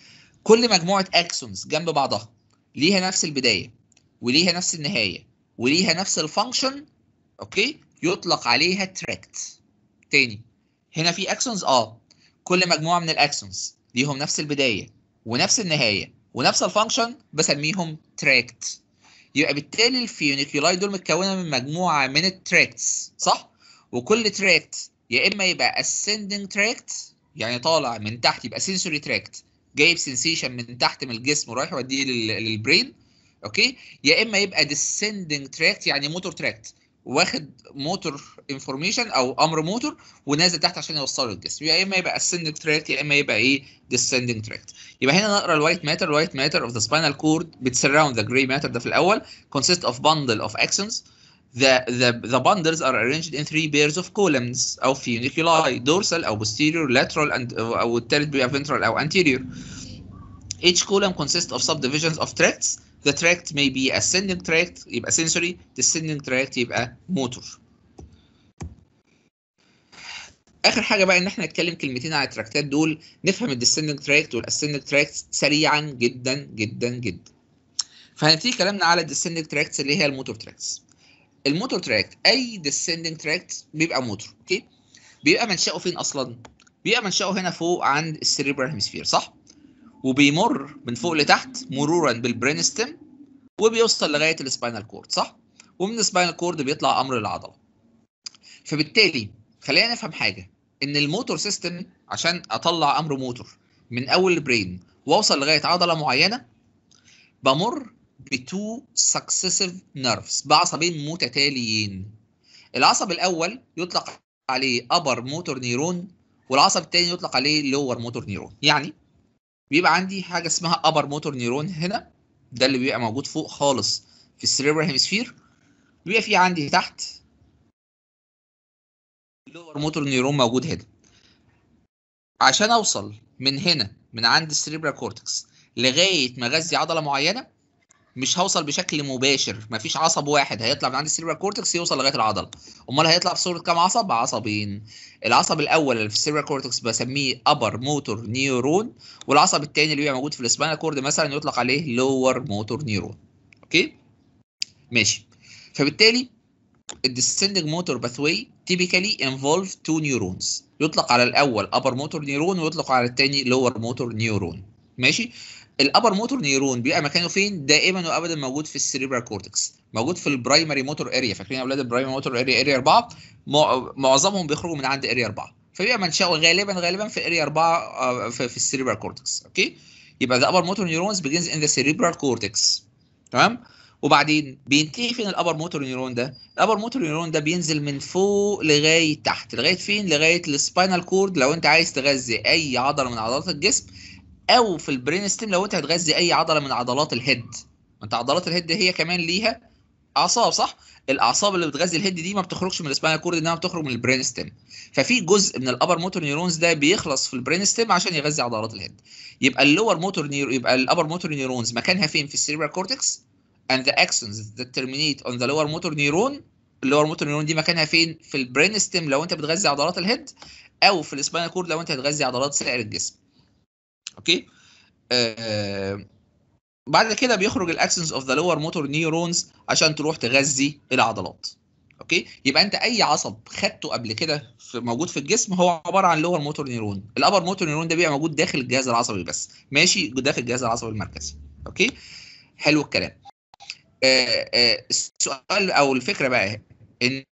Speaker 1: كل مجموعه اكسونز جنب بعضها ليها نفس البدايه وليها نفس النهايه وليها نفس الفانكشن اوكي يطلق عليها تراكت تاني هنا في اكسونز اه كل مجموعه من الاكسونز ليهم نفس البدايه ونفس النهايه ونفس الفانكشن بسميهم تراكت يبقى بالتالي الفيونيكيولاي دول متكونه من مجموعه من التراكتس صح وكل تراكت يا اما يبقى ascending تراكت يعني طالع من تحت يبقى sensory تراكت جايب سنسيشن من تحت من الجسم ورايح يوديه لل- للبرين اوكي يا اما يبقى descending تراكت يعني موتور تراكت واخد موتور انفورميشن او امر موتور ونازل تحت عشان يوصله للجسم يا اما يبقى ascending تراكت يا اما يبقى ايه descending تراكت يبقى هنا نقرا الوايت ماتر الوايت ماتر of the spinal cord بتسراوند the gray matter ده في الاول consist of bundle of axons the the the bundles are arranged in three pairs of columns او funiculi dorsal او posterior lateral and او الثالث بيبقى ventral او anterior each column consists of subdivisions of tracts the tract may be ascending tract يبقى sensory descending tract يبقى motor اخر حاجه بقى ان احنا نتكلم كلمتين عن التراكتات دول نفهم الديسندنج تراكت والاسندنج تراكت سريعا جدا جدا جدا فهنبتدي كلامنا على الديسندنج تراكتس اللي هي الموتور تراكتس الموتور تراكت اي ديسندنج تراكت بيبقى موتور اوكي بيبقى منشأه فين اصلا بيبقى منشأه هنا فوق عند السيريبرال هيمسفير صح وبيمر من فوق لتحت مرورا بالبرين ستيم وبيوصل لغايه السباينال كورد صح ومن السباينال كورد بيطلع امر العضله فبالتالي خلينا نفهم حاجه ان الموتور سيستم عشان اطلع امر موتور من اول البرين واوصل لغايه عضله معينه بمر بتو سكسيسيف نيرفز بعصبين متتاليين العصب الاول يطلق عليه ابر موتور نيرون والعصب الثاني يطلق عليه لور موتور نيرون يعني بيبقى عندي حاجه اسمها ابر موتور نيرون هنا ده اللي بيبقى موجود فوق خالص في السيريبرال هيمسفير بيبقى في عندي تحت لور موتور نيرون موجود هنا عشان اوصل من هنا من عند السيريبرال كورتكس لغايه ما اغذي عضله معينه مش هوصل بشكل مباشر مفيش عصب واحد هيطلع من عند السيريبرال كورتكس يوصل لغايه العضله امال هيطلع في صوره كام عصب عصبين العصب الاول اللي في السيريبرال كورتكس بسميه ابر موتور نيورون والعصب الثاني اللي بيبقى موجود في السباينال كورد مثلا يطلق عليه لور موتور نيورون اوكي ماشي فبالتالي الديسندنج موتور باثواي typically involve two neurons يطلق على الاول upper motor neuron ويطلق على الثاني lower motor neuron ماشي الابر موتور نيرون بيبقى مكانه فين دائما وابدا موجود في السيريبرال كورتكس موجود في البرايمري موتور اريا فاكرين يا اولاد البرايمري موتور اريا اريا 4 مع- معظمهم بيخرجوا من عند اريا 4 فبيبقى منشأه غالبا غالبا في اريا 4 آه، في, في السيريبرال كورتكس اوكي يبقى the upper motor neurons begins in the cerebral cortex تمام وبعدين بينتهي فين الابر موتور نيرون ده الابر موتور نيرون ده بينزل من فوق لغايه تحت لغايه فين لغايه السباينال كورد لو انت عايز تغذي اي عضله من عضلات الجسم او في البرين ستيم لو انت هتغذي اي عضله من عضلات الهيد ما انت عضلات الهيد هي كمان ليها اعصاب صح الاعصاب اللي بتغذي الهيد دي ما بتخرجش من السباينال كورد انها بتخرج من البرين ستيم ففي جزء من الابر موتور نيورونز ده بيخلص في البرين ستيم عشان يغذي عضلات الهيد يبقى اللور موتور نيرو يبقى الابر موتور نيورونز مكانها فين في السيريبرال كورتكس and the axons that terminate on the lower motor neuron اللور موتور نيورون دي مكانها فين في البرين ستيم لو انت بتغذي عضلات الهيد او في السباينال كورد لو انت هتغذي عضلات سائر الجسم اوكي آه بعد كده بيخرج الاكسنس اوف ذا لور موتور نيورونز عشان تروح تغذي العضلات اوكي يبقى انت اي عصب خدته قبل كده في موجود في الجسم هو عباره عن لور موتور نيرون الابر موتور نيرون ده بيبقى موجود داخل الجهاز العصبي بس ماشي داخل الجهاز العصبي المركزي اوكي حلو الكلام آه آه السؤال او الفكره بقى ان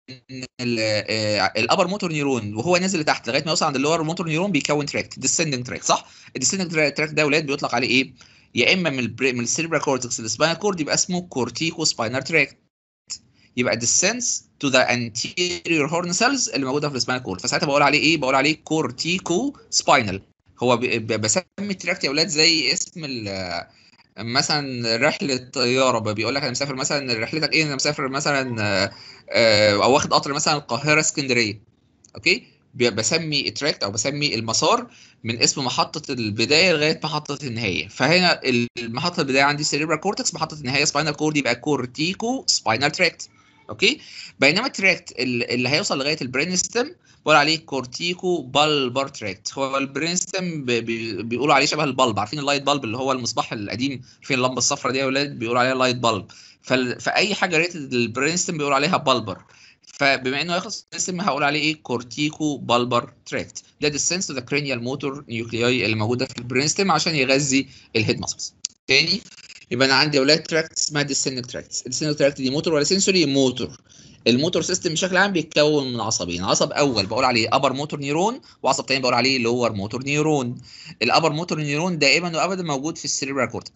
Speaker 1: الابر موتور نيرون وهو نازل لتحت لغايه ما يوصل عند اللور موتور نيرون بيكون تراكت ديسندنج تراك صح الديسندنج تراك ده ولاد بيطلق عليه ايه يا اما من البري من السيربرال كورتكس للسباينال كورد يبقى اسمه كورتيكو سباينال تراك يبقى descends to the anterior horn cells اللي موجوده في السباينال كورد فساعتها بقول عليه ايه بقول عليه كورتيكو سباينال هو ب- ب- بسمي التراكت يا اولاد زي اسم ال- مثلا رحله طياره بيقول لك انا مسافر مثلا رحلتك ايه انا مسافر مثلا آه، آه، او واخد قطر مثلا القاهره اسكندريه اوكي ب- بسمي التراكت او بسمي المسار من اسم محطه البدايه لغايه محطه النهايه فهنا المحطه البدايه عندي سيريبرال كورتكس محطه النهايه سباينال كورد يبقى كورتيكو سباينال تراكت اوكي بينما التراكت ال- اللي هيوصل لغايه البرين ستيم بقول عليه كورتيكو بالبر تراكت هو البرين ستيم ب- بي- بيقولوا عليه شبه البلب عارفين اللايت بلب اللي هو المصباح القديم فين اللمبه الصفراء دي يا اولاد بيقولوا عليها لايت بلب فال- فاي حاجه ريتد البرين ستيم بيقولوا عليها بالبر فبما انه يخلص الاسم هقول عليه ايه كورتيكو بالبر تراكت ده ديسنس تو ذا كرينيال موتور نيوكلياي اللي موجوده في البرين ستيم عشان يغذي الهيد ماسلز تاني يبقى انا عندي اولاد تراكت اسمها ديسندنج تراكت الديسندنج تراكت دي موتور ولا سنسوري موتور الموتور سيستم بشكل عام بيتكون من عصبين عصب اول بقول عليه ابر موتور نيرون وعصب تاني بقول عليه لور موتور نيرون الابر موتور نيرون دائما وابدا موجود في السيريبرال كورتكس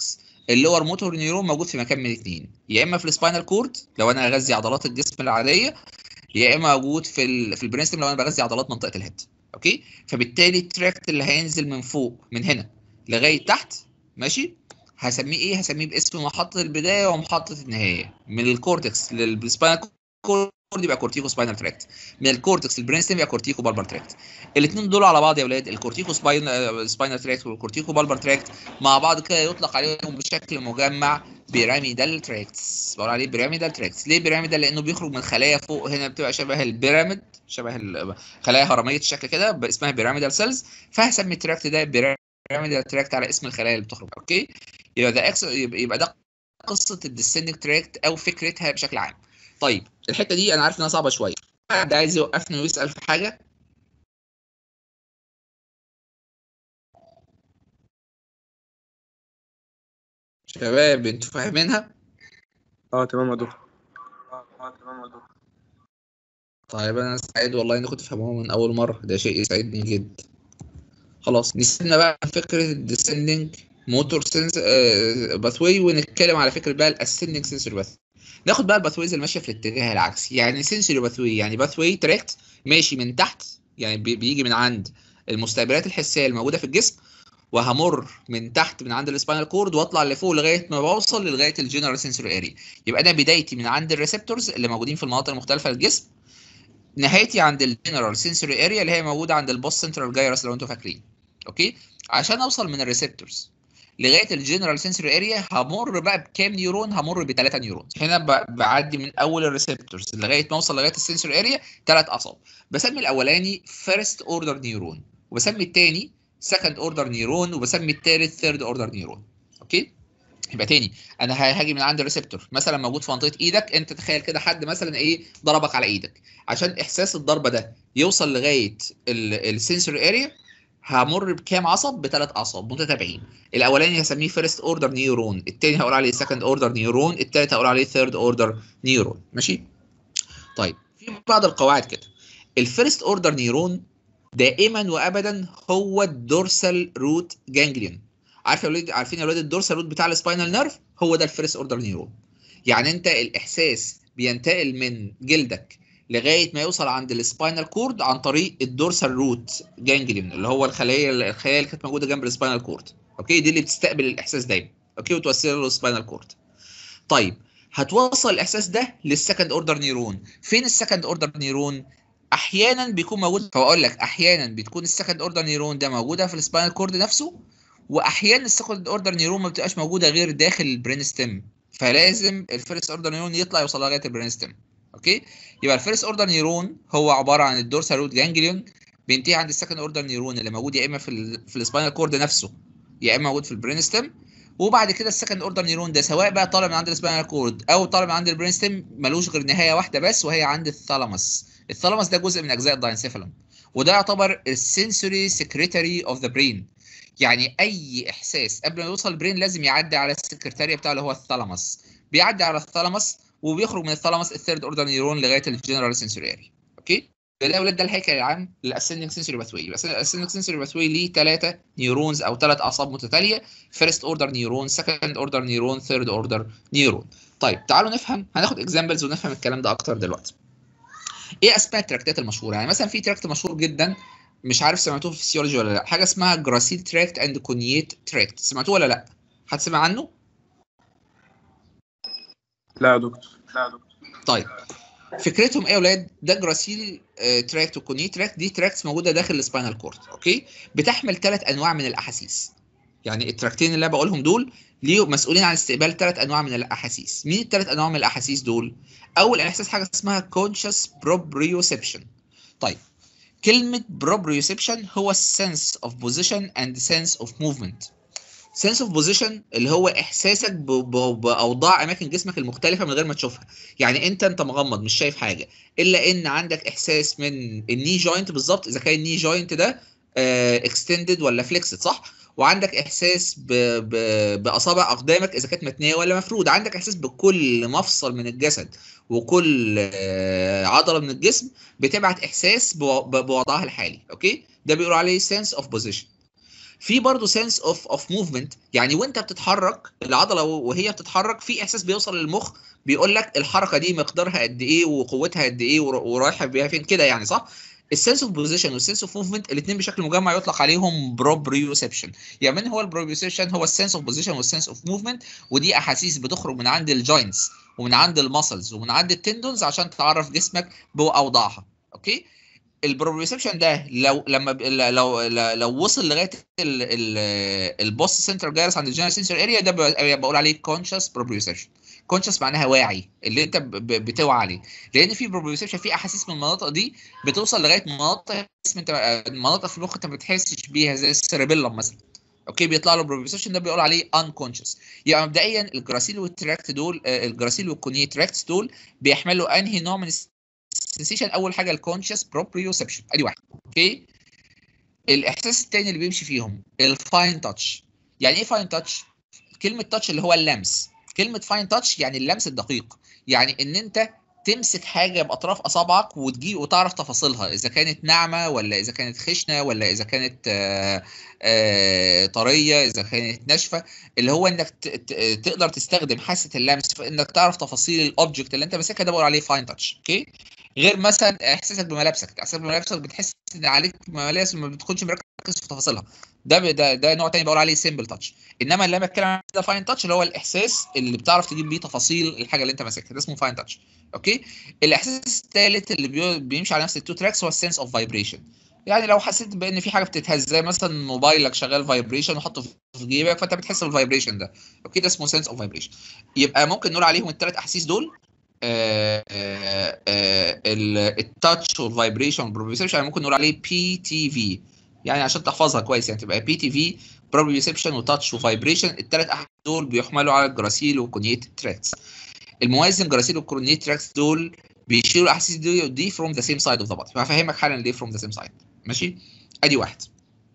Speaker 1: اللور موتور نيورون موجود في مكان من الاثنين يا اما في السباينال كورد لو انا اغذي عضلات الجسم العاديه يا اما موجود في ال في البرين ستيم لو انا بغذي عضلات منطقه الهيد اوكي فبالتالي التراكت اللي هينزل من فوق من هنا لغايه تحت ماشي هسميه ايه هسميه باسم محطه البدايه ومحطه النهايه من الكورتكس للسباينال كورد يبقى كورتيكو سباينال تراكت من الكورتكس للبرين ستيم يبقى كورتيكو بالبر تراكت الاثنين دول على بعض يا اولاد الكورتيكو سباين سباينال تراكت والكورتيكو بالبر تراكت مع بعض كده يطلق عليهم بشكل مجمع بيراميدال تراكتس بقول عليه بيراميدال تراكتس ليه بيراميدال لانه بيخرج من خلايا فوق هنا بتبقى شبه البيراميد شبه ال- خلايا هرميه الشكل كده اسمها بيراميدال سيلز فهسمي التراكت ده بيراميدال تراكت على اسم الخلايا اللي بتخرج اوكي يبقى ده اكس يبقى ده قصه الديسندنج تراكت او فكرتها بشكل عام طيب الحته دي انا عارف انها صعبه شويه حد عايز يوقفني ويسال في حاجه شباب انتوا فاهمينها
Speaker 6: اه تمام يا دكتور
Speaker 1: طيب انا سعيد والله انكم تفهموها من اول مره ده شيء يسعدني جدا خلاص نسيبنا بقى عن فكره الديسندنج موتور سنس باثوي ونتكلم على فكره بقى الاسندنج سنسوري باثوي ناخد بقى الباثويز اللي ماشيه في الاتجاه العكسي يعني سنسوري باثوي يعني باثوي تراكت ماشي من تحت يعني بي- بيجي من عند المستقبلات الحسيه الموجوده في الجسم وهمر من تحت من عند السباينال كورد واطلع لفوق لغايه ما بوصل لغايه الجنرال سنسوري اريا يبقى انا بدايتي من عند الريسبتورز اللي موجودين في المناطق المختلفه للجسم نهايتي عند الجنرال سنسوري اريا اللي هي موجوده عند البوست سنترال جايرس لو انتوا فاكرين اوكي عشان اوصل من الريسبتورز لغايه الجنرال سنسوري اريا همر بقى بكام نيورون همر بثلاثه نيورون هنا ب- بعدي من اول الريسبتورز لغايه ما اوصل لغايه السنسوري اريا ثلاث اعصاب بسمي الاولاني فيرست اوردر نيورون وبسمي الثاني سكند اوردر نيورون وبسمي الثالث ثيرد اوردر نيورون اوكي يبقى تاني انا ه- هاجي من عند الريسبتور مثلا موجود في منطقه ايدك انت تخيل كده حد مثلا ايه ضربك على ايدك عشان احساس الضربه ده يوصل لغايه السنسوري اريا همر بكام عصب بثلاث اعصاب متتابعين الاولاني هسميه فيرست اوردر نيورون الثاني هقول عليه سكند اوردر نيورون الثالث هقول عليه ثيرد اوردر نيورون ماشي طيب في بعض القواعد كده الفيرست اوردر نيورون دائما وابدا هو الدورسال روت جانجليون عارف يا ولاد عارفين يا ولاد الدورسال روت بتاع السباينال نيرف هو ده الفيرست اوردر نيورون يعني انت الاحساس بينتقل من جلدك لغايه ما يوصل عند السباينال كورد عن طريق الدورسال روت جانجليون اللي هو الخلايا الخلايا اللي كانت موجوده جنب السباينال كورد اوكي دي اللي بتستقبل الاحساس دايما اوكي وتوصله للسباينال كورد طيب هتوصل الاحساس ده للسكند اوردر نيرون فين السكند اوردر نيرون احيانا بيكون موجود فاقول لك احيانا بتكون السكند اوردر نيرون ده موجوده في السباينال كورد نفسه واحيانا السكند اوردر نيرون ما بتبقاش موجوده غير داخل البرين ستيم فلازم الفيرست اوردر نيرون يطلع يوصل لغايه البرين ستيم اوكي يبقى الفيرست اوردر نيرون هو عباره عن الدورسال روت جانجليون بينتهي عند السكند اوردر نيرون اللي موجود يا اما في ال في السباينال كورد نفسه يا اما موجود في البرين ستيم وبعد كده السكند اوردر نيرون ده سواء بقى طالع من عند السباينال كورد او طالع من عند البرين ستيم ملوش غير نهايه واحده بس وهي عند الثالاموس الثالاموس ده جزء من اجزاء الداينسيفالون وده يعتبر السنسوري سكريتري اوف ذا برين يعني اي احساس قبل ما يوصل البرين لازم يعدي على السكرتاريه بتاعه اللي هو الثالاموس بيعدي على الثالاموس وبيخرج من الثالاموس الثيرد اوردر نيرون لغايه الجنرال سنسوري اريا اوكي ده الاولاد ده الهيكل العام للاسندنج سنسوري باثوي الاسندنج سنسوري باثوي ليه ثلاثه نيورونز او ثلاث اعصاب متتاليه فيرست اوردر نيورون سكند اوردر نيورون ثيرد اوردر نيورون طيب تعالوا نفهم هناخد اكزامبلز ونفهم الكلام ده اكتر دلوقتي ايه اسماء التراكتات المشهوره يعني مثلا في تراكت مشهور جدا مش عارف سمعتوه في الفسيولوجي ولا لا حاجه اسمها جراسيل تراكت اند كونييت تراكت سمعتوه ولا لا حد سمع عنه
Speaker 6: لا يا دكتور لا يا دكتور
Speaker 1: طيب فكرتهم ايه يا اولاد ده جراسيل آه، تراكت وكونييت تراكت دي تراكتس موجوده داخل السباينال كورد اوكي بتحمل ثلاث انواع من الاحاسيس يعني التراكتين اللي انا بقولهم دول ليه مسؤولين عن استقبال ثلاث انواع من الاحاسيس مين الثلاث انواع من الاحاسيس دول اول احساس حاجه اسمها conscious proprioception طيب كلمه proprioception هو sense of position and sense of movement sense of position اللي هو احساسك ب- ب- باوضاع اماكن جسمك المختلفه من غير ما تشوفها يعني انت انت مغمض مش شايف حاجه الا ان عندك احساس من الني جوينت بالظبط اذا كان الني جوينت ده اكستندد ولا فليكسد صح وعندك احساس ب... ب... باصابع اقدامك اذا كانت متنيه ولا مفروده عندك احساس بكل مفصل من الجسد وكل آه، عضله من الجسم بتبعت احساس بو- ب- بوضعها الحالي اوكي ده بيقولوا عليه sense of position في برضه سنس اوف اوف موفمنت يعني وانت بتتحرك العضله وهي بتتحرك في احساس بيوصل للمخ بيقول لك الحركه دي مقدارها قد ايه وقوتها قد ايه ور- ورايحه بيها فين كده يعني صح السنس اوف بوزيشن والسنس اوف موفمنت الاثنين بشكل مجمع يطلق عليهم بروبريوسبشن يعني من هو البروبريوسبشن هو السنس اوف بوزيشن والسنس اوف موفمنت ودي احاسيس بتخرج من عند الجوينتس ومن عند المسلز ومن عند التندونز عشان تعرف جسمك باوضاعها اوكي البروبريوسبشن ده لو لما ب- لو لو, لو وصل لغايه البوست سنتر جايرس عند الجنرال سنسور اريا ده ب- بقول عليه كونشس بروبريوسبشن كونشس معناها واعي اللي انت ب- ب- بتوعى عليه لان في بروبريوسبشن في احاسيس من المناطق دي بتوصل لغايه مناطق اسم انت مناطق في المخ انت ما بتحسش بيها زي السيربيلم مثلا اوكي بيطلع له بروبريوسبشن ده بيقول عليه انكونشس يعني مبدئيا الجراسيل والتراكت دول آه، الجراسيل والكونيه تراكتس دول بيحملوا انهي نوع من السنسيشن اول حاجه الكونشس بروبريوسبشن ادي واحد اوكي الاحساس الثاني اللي بيمشي فيهم الفاين تاتش يعني ايه فاين تاتش كلمه تاتش اللي هو اللمس كلمه فاين تاتش يعني اللمس الدقيق يعني ان انت تمسك حاجه باطراف اصابعك وتجي وتعرف تفاصيلها اذا كانت ناعمه ولا اذا كانت خشنه ولا اذا كانت آه، آه، طريه اذا كانت ناشفه اللي هو انك ت- ت- تقدر تستخدم حاسه اللمس في انك تعرف تفاصيل الاوبجكت اللي انت ماسكها ده بقول عليه فاين تاتش اوكي غير مثلا احساسك بملابسك احساسك بملابسك بتحس ان عليك ملابس ما بتكونش مركز في تفاصيلها ده ب- ده ده نوع تاني بقول عليه سيمبل تاتش انما اللي انا بتكلم عنه ده فاين تاتش اللي هو الاحساس اللي بتعرف تجيب بيه تفاصيل الحاجه اللي انت ماسكها ده اسمه فاين تاتش اوكي الاحساس الثالث اللي بي- بيمشي على نفس التو تراكس هو السنس اوف فايبريشن يعني لو حسيت بان في حاجه بتتهز زي مثلا موبايلك شغال فايبريشن وحطه في جيبك فانت بتحس بالفايبريشن ده اوكي ده اسمه سنس اوف فايبريشن يبقى ممكن نقول عليهم الثلاث احاسيس دول التاتش والفايبريشن والبروبريوسبشن يعني ممكن نقول عليه بي تي في يعني عشان تحفظها كويس يعني تبقى بي تي في بروبريوسبشن وتاتش وفايبريشن الثلاث احاسيس دول بيحملوا على الجراسيل والكونيت تراكس الموازن جراسيل والكونيت تراكس دول بيشيلوا الاحاسيس دي دي فروم ذا سيم سايد اوف ذا بودي هفهمك حالا ليه فروم ذا سيم سايد ماشي ادي واحد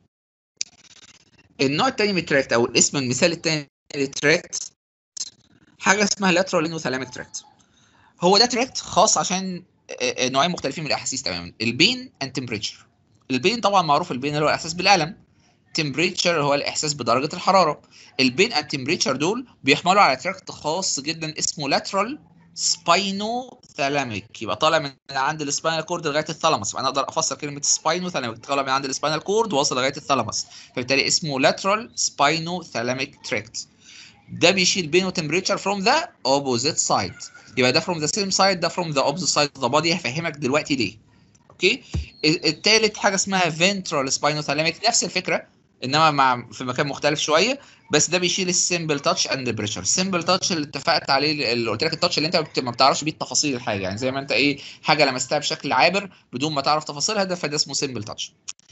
Speaker 1: النوع الثاني من التراكت او الاسم المثال الثاني للتراكت حاجه اسمها lateral enothalamic tract هو ده تراكت خاص عشان آه، آه، نوعين مختلفين من الاحاسيس تماما البين اند تمبريتشر البين طبعا معروف البين اللي هو الاحساس بالالم تمبريتشر هو الاحساس بدرجه الحراره البين اند تمبريتشر دول بيحملوا على تراكت خاص جدا اسمه lateral سباينو ثالاميك يبقى طالع من عند السباينال كورد لغايه الثالاموس فانا اقدر افسر كلمه سباينو ثالاميك طالع من عند السباينال كورد واصل لغايه الثالاموس فبالتالي اسمه lateral سباينو ثالاميك تراكت ده بيشيل بينه temperature from the opposite side يبقى ده from the same side ده from the opposite side of the body هفهمك دلوقتي ليه اوكي ال- التالت حاجه اسمها ventral spinothalamic نفس الفكره انما مع في مكان مختلف شويه بس ده بيشيل السمبل تاتش اند بريشر السمبل تاتش اللي اتفقت عليه اللي قلت لك التاتش اللي انت بت- ما بتعرفش بيه تفاصيل الحاجه يعني زي ما انت ايه حاجه لمستها بشكل عابر بدون ما تعرف تفاصيلها ده فده اسمه سمبل تاتش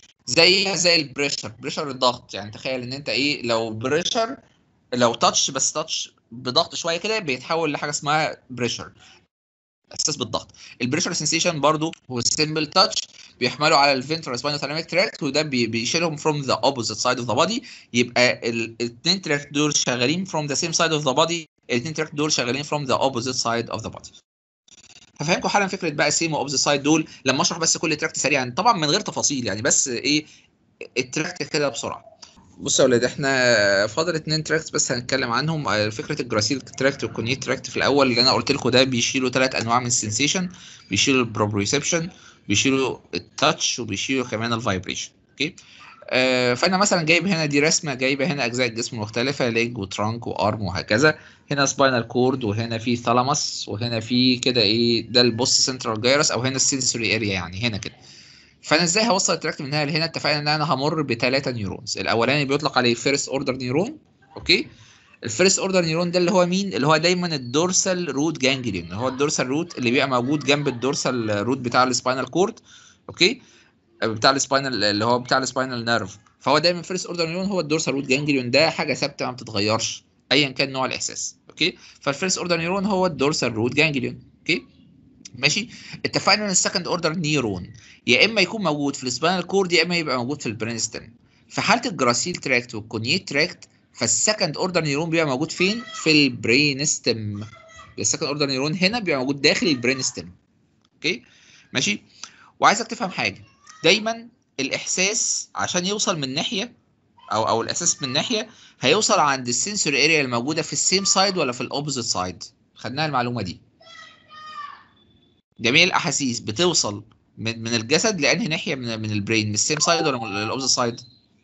Speaker 1: زي زي البريشر بريشر الضغط يعني تخيل ان انت ايه لو بريشر لو تاتش بس تاتش بضغط شويه كده بيتحول لحاجه اسمها بريشر احساس بالضغط البريشر سنسيشن برضو هو السيمبل تاتش بيحملوا على الفنترال سباينال ثالاميك تراكت وده بي- بيشيلهم فروم ذا اوبوزيت سايد اوف ذا بودي يبقى الاثنين تراكت دول شغالين فروم ذا سيم سايد اوف ذا بودي الاثنين تراكت دول شغالين فروم ذا اوبوزيت سايد اوف ذا بودي هفهمكم حالا فكره بقى سيم واوبوزيت سايد دول لما اشرح بس كل تراكت سريعا طبعا من غير تفاصيل يعني بس ايه التراكت كده بسرعه بصوا يا ولاد احنا فاضل اتنين تراكت بس هنتكلم عنهم آه، فكره الجراسيل تراكت والكونيت تراكت في الاول اللي انا قلت لكم ده بيشيلوا ثلاث انواع من السنسيشن بيشيلوا البروبريسبشن بيشيلوا التاتش وبيشيلوا كمان الفايبريشن اوكي آه فانا مثلا جايب هنا دي رسمه جايبه هنا اجزاء الجسم المختلفه ليج وترانك وارم وهكذا هنا سباينال كورد وهنا في ثالاموس وهنا في كده ايه ده البوست سنترال جايرس او هنا السنسوري اريا يعني هنا كده فانا ازاي هوصل التراكت من هنا لهنا اتفقنا ان انا همر بثلاثه نيورونز الاولاني بيطلق عليه فيرست اوردر نيورون اوكي الفيرست اوردر نيورون ده اللي هو مين اللي هو دايما الدورسال روت جانجليون هو الدورسال روت اللي بيبقى موجود جنب الدورسال روت بتاع السباينال كورد اوكي بتاع السباينال اللي هو بتاع السباينال نيرف فهو دايما فيرست اوردر نيورون هو الدورسال روت جانجليون ده حاجه ثابته ما بتتغيرش ايا كان نوع الاحساس اوكي فالفيرست اوردر نيورون هو الدورسال روت جانجليون اوكي ماشي اتفقنا ان السكند اوردر نيورون يا اما يكون موجود في السباينال كورد يا اما يبقى موجود في البرينستم في حاله الجراسيل تراكت والكونيت تراكت فالسكند اوردر نيورون بيبقى موجود فين في البرينستم السكند اوردر نيورون هنا بيبقى موجود داخل البرينستم اوكي ماشي وعايزك تفهم حاجه دايما الاحساس عشان يوصل من ناحيه او او الاحساس من ناحيه هيوصل عند السنسوري اريا الموجوده في السيم سايد ولا في الاوبوزيت سايد خدناها المعلومه دي جميع الاحاسيس بتوصل من من الجسد لانهي ناحيه من من البرين من السيم سايد ولا من الاوبوزيت سايد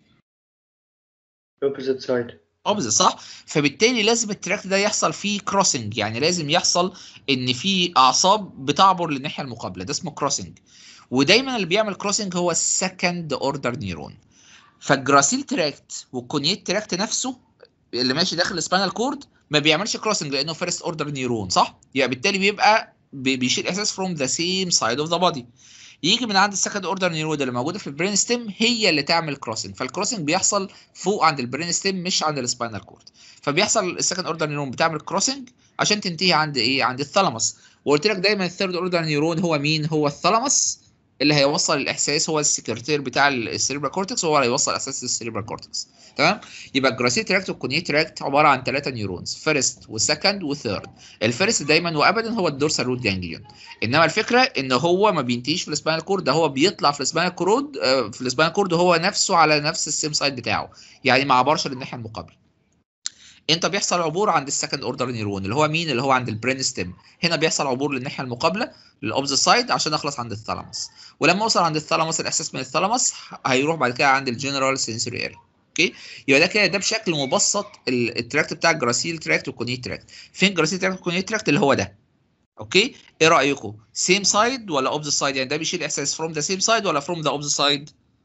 Speaker 7: opposite side
Speaker 1: اوبزيت صح فبالتالي لازم التراكت ده يحصل فيه كروسنج يعني لازم يحصل ان في اعصاب بتعبر للناحيه المقابله ده اسمه كروسنج ودايما اللي بيعمل كروسنج هو السكند اوردر نيرون فالجراسيل تراكت والكونيت تراكت نفسه اللي ماشي داخل السباينال كورد ما بيعملش كروسنج لانه فيرست اوردر نيرون صح يعني بالتالي بيبقى بي- بيشيل احساس فروم ذا سيم سايد اوف ذا بودي يجي من عند السكند اوردر نيرون اللي موجوده في البرين ستيم هي اللي تعمل كروسنج فالكروسنج بيحصل فوق عند البرين ستيم مش عند السباينال كورد فبيحصل السكند اوردر نيرون بتعمل كروسنج عشان تنتهي عند ايه عند الثالاموس وقلت لك دايما الثيرد اوردر نيرون هو مين هو الثالاموس اللي هيوصل الاحساس هو السكرتير بتاع السيريبرال كورتكس وهو اللي هيوصل احساس السيريبرال كورتكس تمام يبقى الجراسيل تراكت والكونيت تراكت عباره عن ثلاثه نيورونز فيرست وسكند وثيرد الفيرست دايما وابدا هو الدورسال روت جانجليون انما الفكره ان هو ما بينتهيش في السباينال كورد ده هو بيطلع في السباينال كورد آه، في السباينال كورد هو نفسه على نفس السيم سايد بتاعه يعني ما عبرش للناحيه المقابله انت بيحصل عبور عند السكند اوردر نيرون اللي هو مين اللي هو عند البرين ستيم هنا بيحصل عبور للناحيه المقابله للاوبزيت سايد عشان اخلص عند الثالاموس ولما اوصل عند الثالاموس الاحساس من الثالاموس هيروح بعد كده عند الجنرال سنسوري اريا اوكي يبقى ده كده ده بشكل مبسط ال- التراكت بتاع الجراسيل تراكت والكونيت تراكت فين الجراسيل تراكت والكونيت تراكت اللي هو ده اوكي ايه رايكم سيم سايد ولا اوبزيت سايد يعني ده بيشيل احساس فروم ذا سيم سايد ولا فروم ذا اوبزيت سايد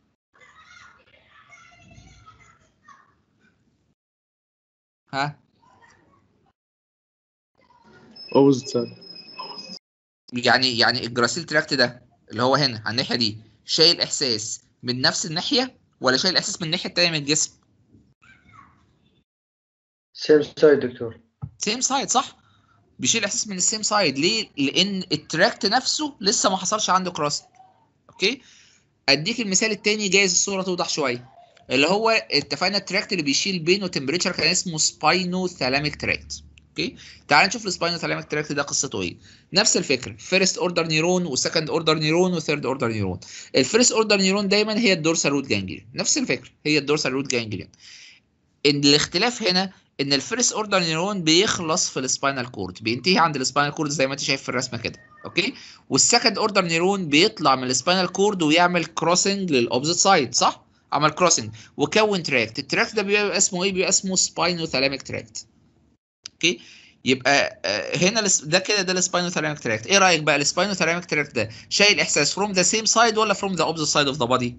Speaker 1: ها
Speaker 6: opposite side
Speaker 1: يعني يعني الجراسيل تراكت ده اللي هو هنا على الناحيه دي شايل احساس من نفس الناحيه ولا شايل احساس من الناحيه التانيه من الجسم
Speaker 7: same side دكتور
Speaker 1: سيم سايد صح بيشيل احساس من السيم سايد ليه لان التراكت نفسه لسه ما حصلش عنده كروس اوكي اديك المثال التاني جايز الصوره توضح شويه اللي هو اتفقنا التراكت اللي بيشيل بينه تمبريتشر كان اسمه سباينو ثالاميك تراكت اوكي تعال نشوف السباينو ثالاميك تراكت ده قصته ايه نفس الفكره فيرست اوردر نيرون وسكند اوردر نيرون وثيرد اوردر نيرون الفيرست اوردر نيرون دايما هي الدورسال روت جانجليون نفس الفكره هي الدورسال روت جانجليون ان الاختلاف هنا ان الفيرست اوردر نيرون بيخلص في السباينال كورد بينتهي عند السباينال كورد زي ما انت شايف في الرسمه كده اوكي والسكند اوردر نيرون بيطلع من السباينال كورد ويعمل كروسنج للاوبزيت سايد صح عمل كروسنج وكون تراكت التراكت ده بيبقى اسمه ايه بيبقى اسمه سباينو ثالاميك تراكت اوكي يبقى آه، هنا الس- ده كده ده السباينو ثالاميك تراكت ايه رايك بقى السباينو ثالاميك تراكت ده شايل احساس فروم ذا سيم سايد ولا فروم ذا اوبزيت سايد اوف ذا بودي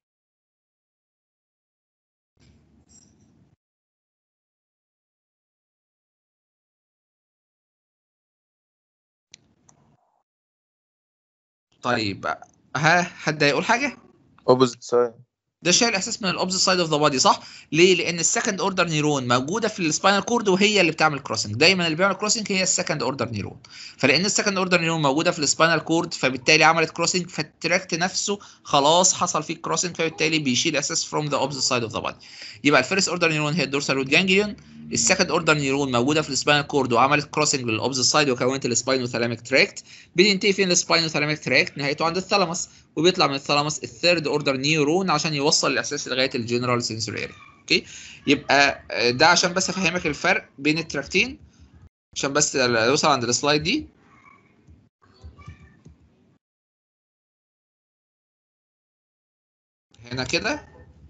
Speaker 1: طيب ها حد هيقول حاجه
Speaker 4: اوبوزيت سايد
Speaker 1: ده شايل احساس من الاوبزيت سايد اوف ذا بودي صح ليه لان السكند اوردر نيرون موجوده في السباينال كورد وهي اللي بتعمل كروسنج دايما اللي بيعمل كروسنج هي السكند اوردر نيرون فلان السكند اوردر نيرون موجوده في السباينال كورد فبالتالي عملت كروسنج فالتراكت نفسه خلاص حصل فيه كروسنج فبالتالي بيشيل احساس فروم ذا اوبزيت سايد اوف ذا بودي يبقى الفيرست اوردر نيرون هي الدورسال روت جانجليون السكند اوردر نيرون موجوده في السباينال كورد وعملت كروسنج للاوبزيت سايد وكونت السباينو ثالاميك تراكت بتنتهي فين السباينو ثالاميك تراكت نهايته عند الثالاموس وبيطلع من الثالاموس الثيرد اوردر نيورون عشان يوصل الاحساس لغايه الجنرال سنسوري اريا اوكي يبقى آه، ده عشان بس افهمك الفرق بين التراكتين عشان بس نوصل عند السلايد دي هنا كده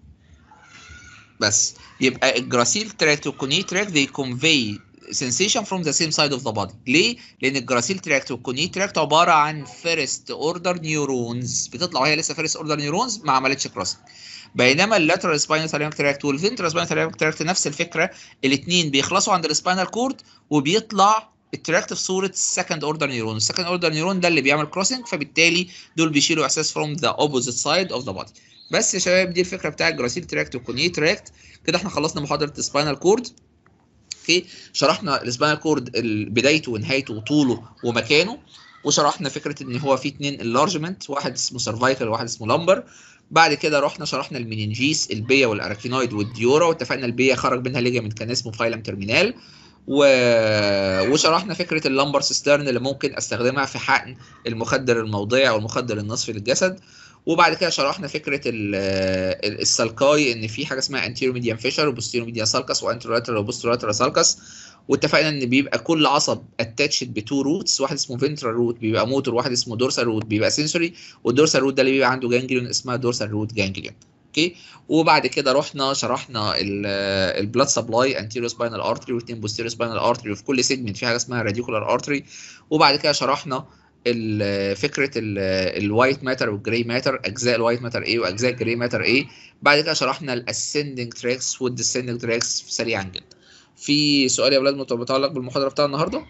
Speaker 1: بس يبقى الجراسيل تراكت والكوني تراكت they convey sensation from the same side of the body ليه؟ لأن الجراسيل تراكت والكوني تراكت عبارة عن first order neurons بتطلع وهي لسه first order neurons ما عملتش crossing بينما اللاترال سباينال ثالاميك تراكت والفنترال سباينال ثالاميك تراكت نفس الفكرة الاثنين بيخلصوا عند السباينال كورد وبيطلع التراكت في صورة second order neuron السكند اوردر نيورون ده اللي بيعمل crossing فبالتالي دول بيشيلوا احساس from the opposite side of the body بس يا شباب دي الفكره بتاع الجراسيل تراكت والكوني تراكت كده احنا خلصنا محاضره السباينال كورد اوكي شرحنا السباينال كورد بدايته ونهايته وطوله ومكانه وشرحنا فكره ان هو في اتنين انلارجمنت واحد اسمه سيرفايكال وواحد اسمه لامبر بعد كده رحنا شرحنا المننجيس البيا والاراكينويد والديورا واتفقنا البيا خرج منها ليجامنت كان اسمه فايلم ترمينال و... وشرحنا فكره اللامبر سيسترن اللي ممكن استخدمها في حقن المخدر الموضعي او المخدر النصفي للجسد وبعد كده شرحنا فكره ال- ال- السالكاي ان في حاجه اسمها انتيرو ميديان فيشر وبوستيرو ميديان سالكس وانترولاترال وبوسترولاترال سالكس واتفقنا ان بيبقى كل عصب اتاتشد بتو روتس واحد اسمه فنترال روت بيبقى موتور واحد اسمه دورسال روت بيبقى سنسوري والدورسال روت ده اللي بيبقى عنده جانجليون اسمها دورسال روت جانجليون اوكي وبعد كده رحنا شرحنا البلاد سبلاي انتيريو سباينال ارتري واثنين بوستيريو سباينال ارتري وفي كل سيجمنت في حاجه اسمها راديكولار ارتري وبعد كده شرحنا ال- فكره الوايت ماتر والجراي ماتر اجزاء الوايت ماتر ايه واجزاء الجراي ماتر ايه بعد كده شرحنا الاسندنج تراكس والديسندنج تراكس سريعا جدا في سؤال يا اولاد متعلق بالمحاضره بتاع النهارده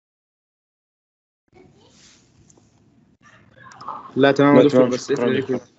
Speaker 6: لا تمام يا
Speaker 5: لا،
Speaker 6: دكتور
Speaker 5: تمام،
Speaker 6: بس
Speaker 5: شكراً
Speaker 6: اسال
Speaker 5: دكتور.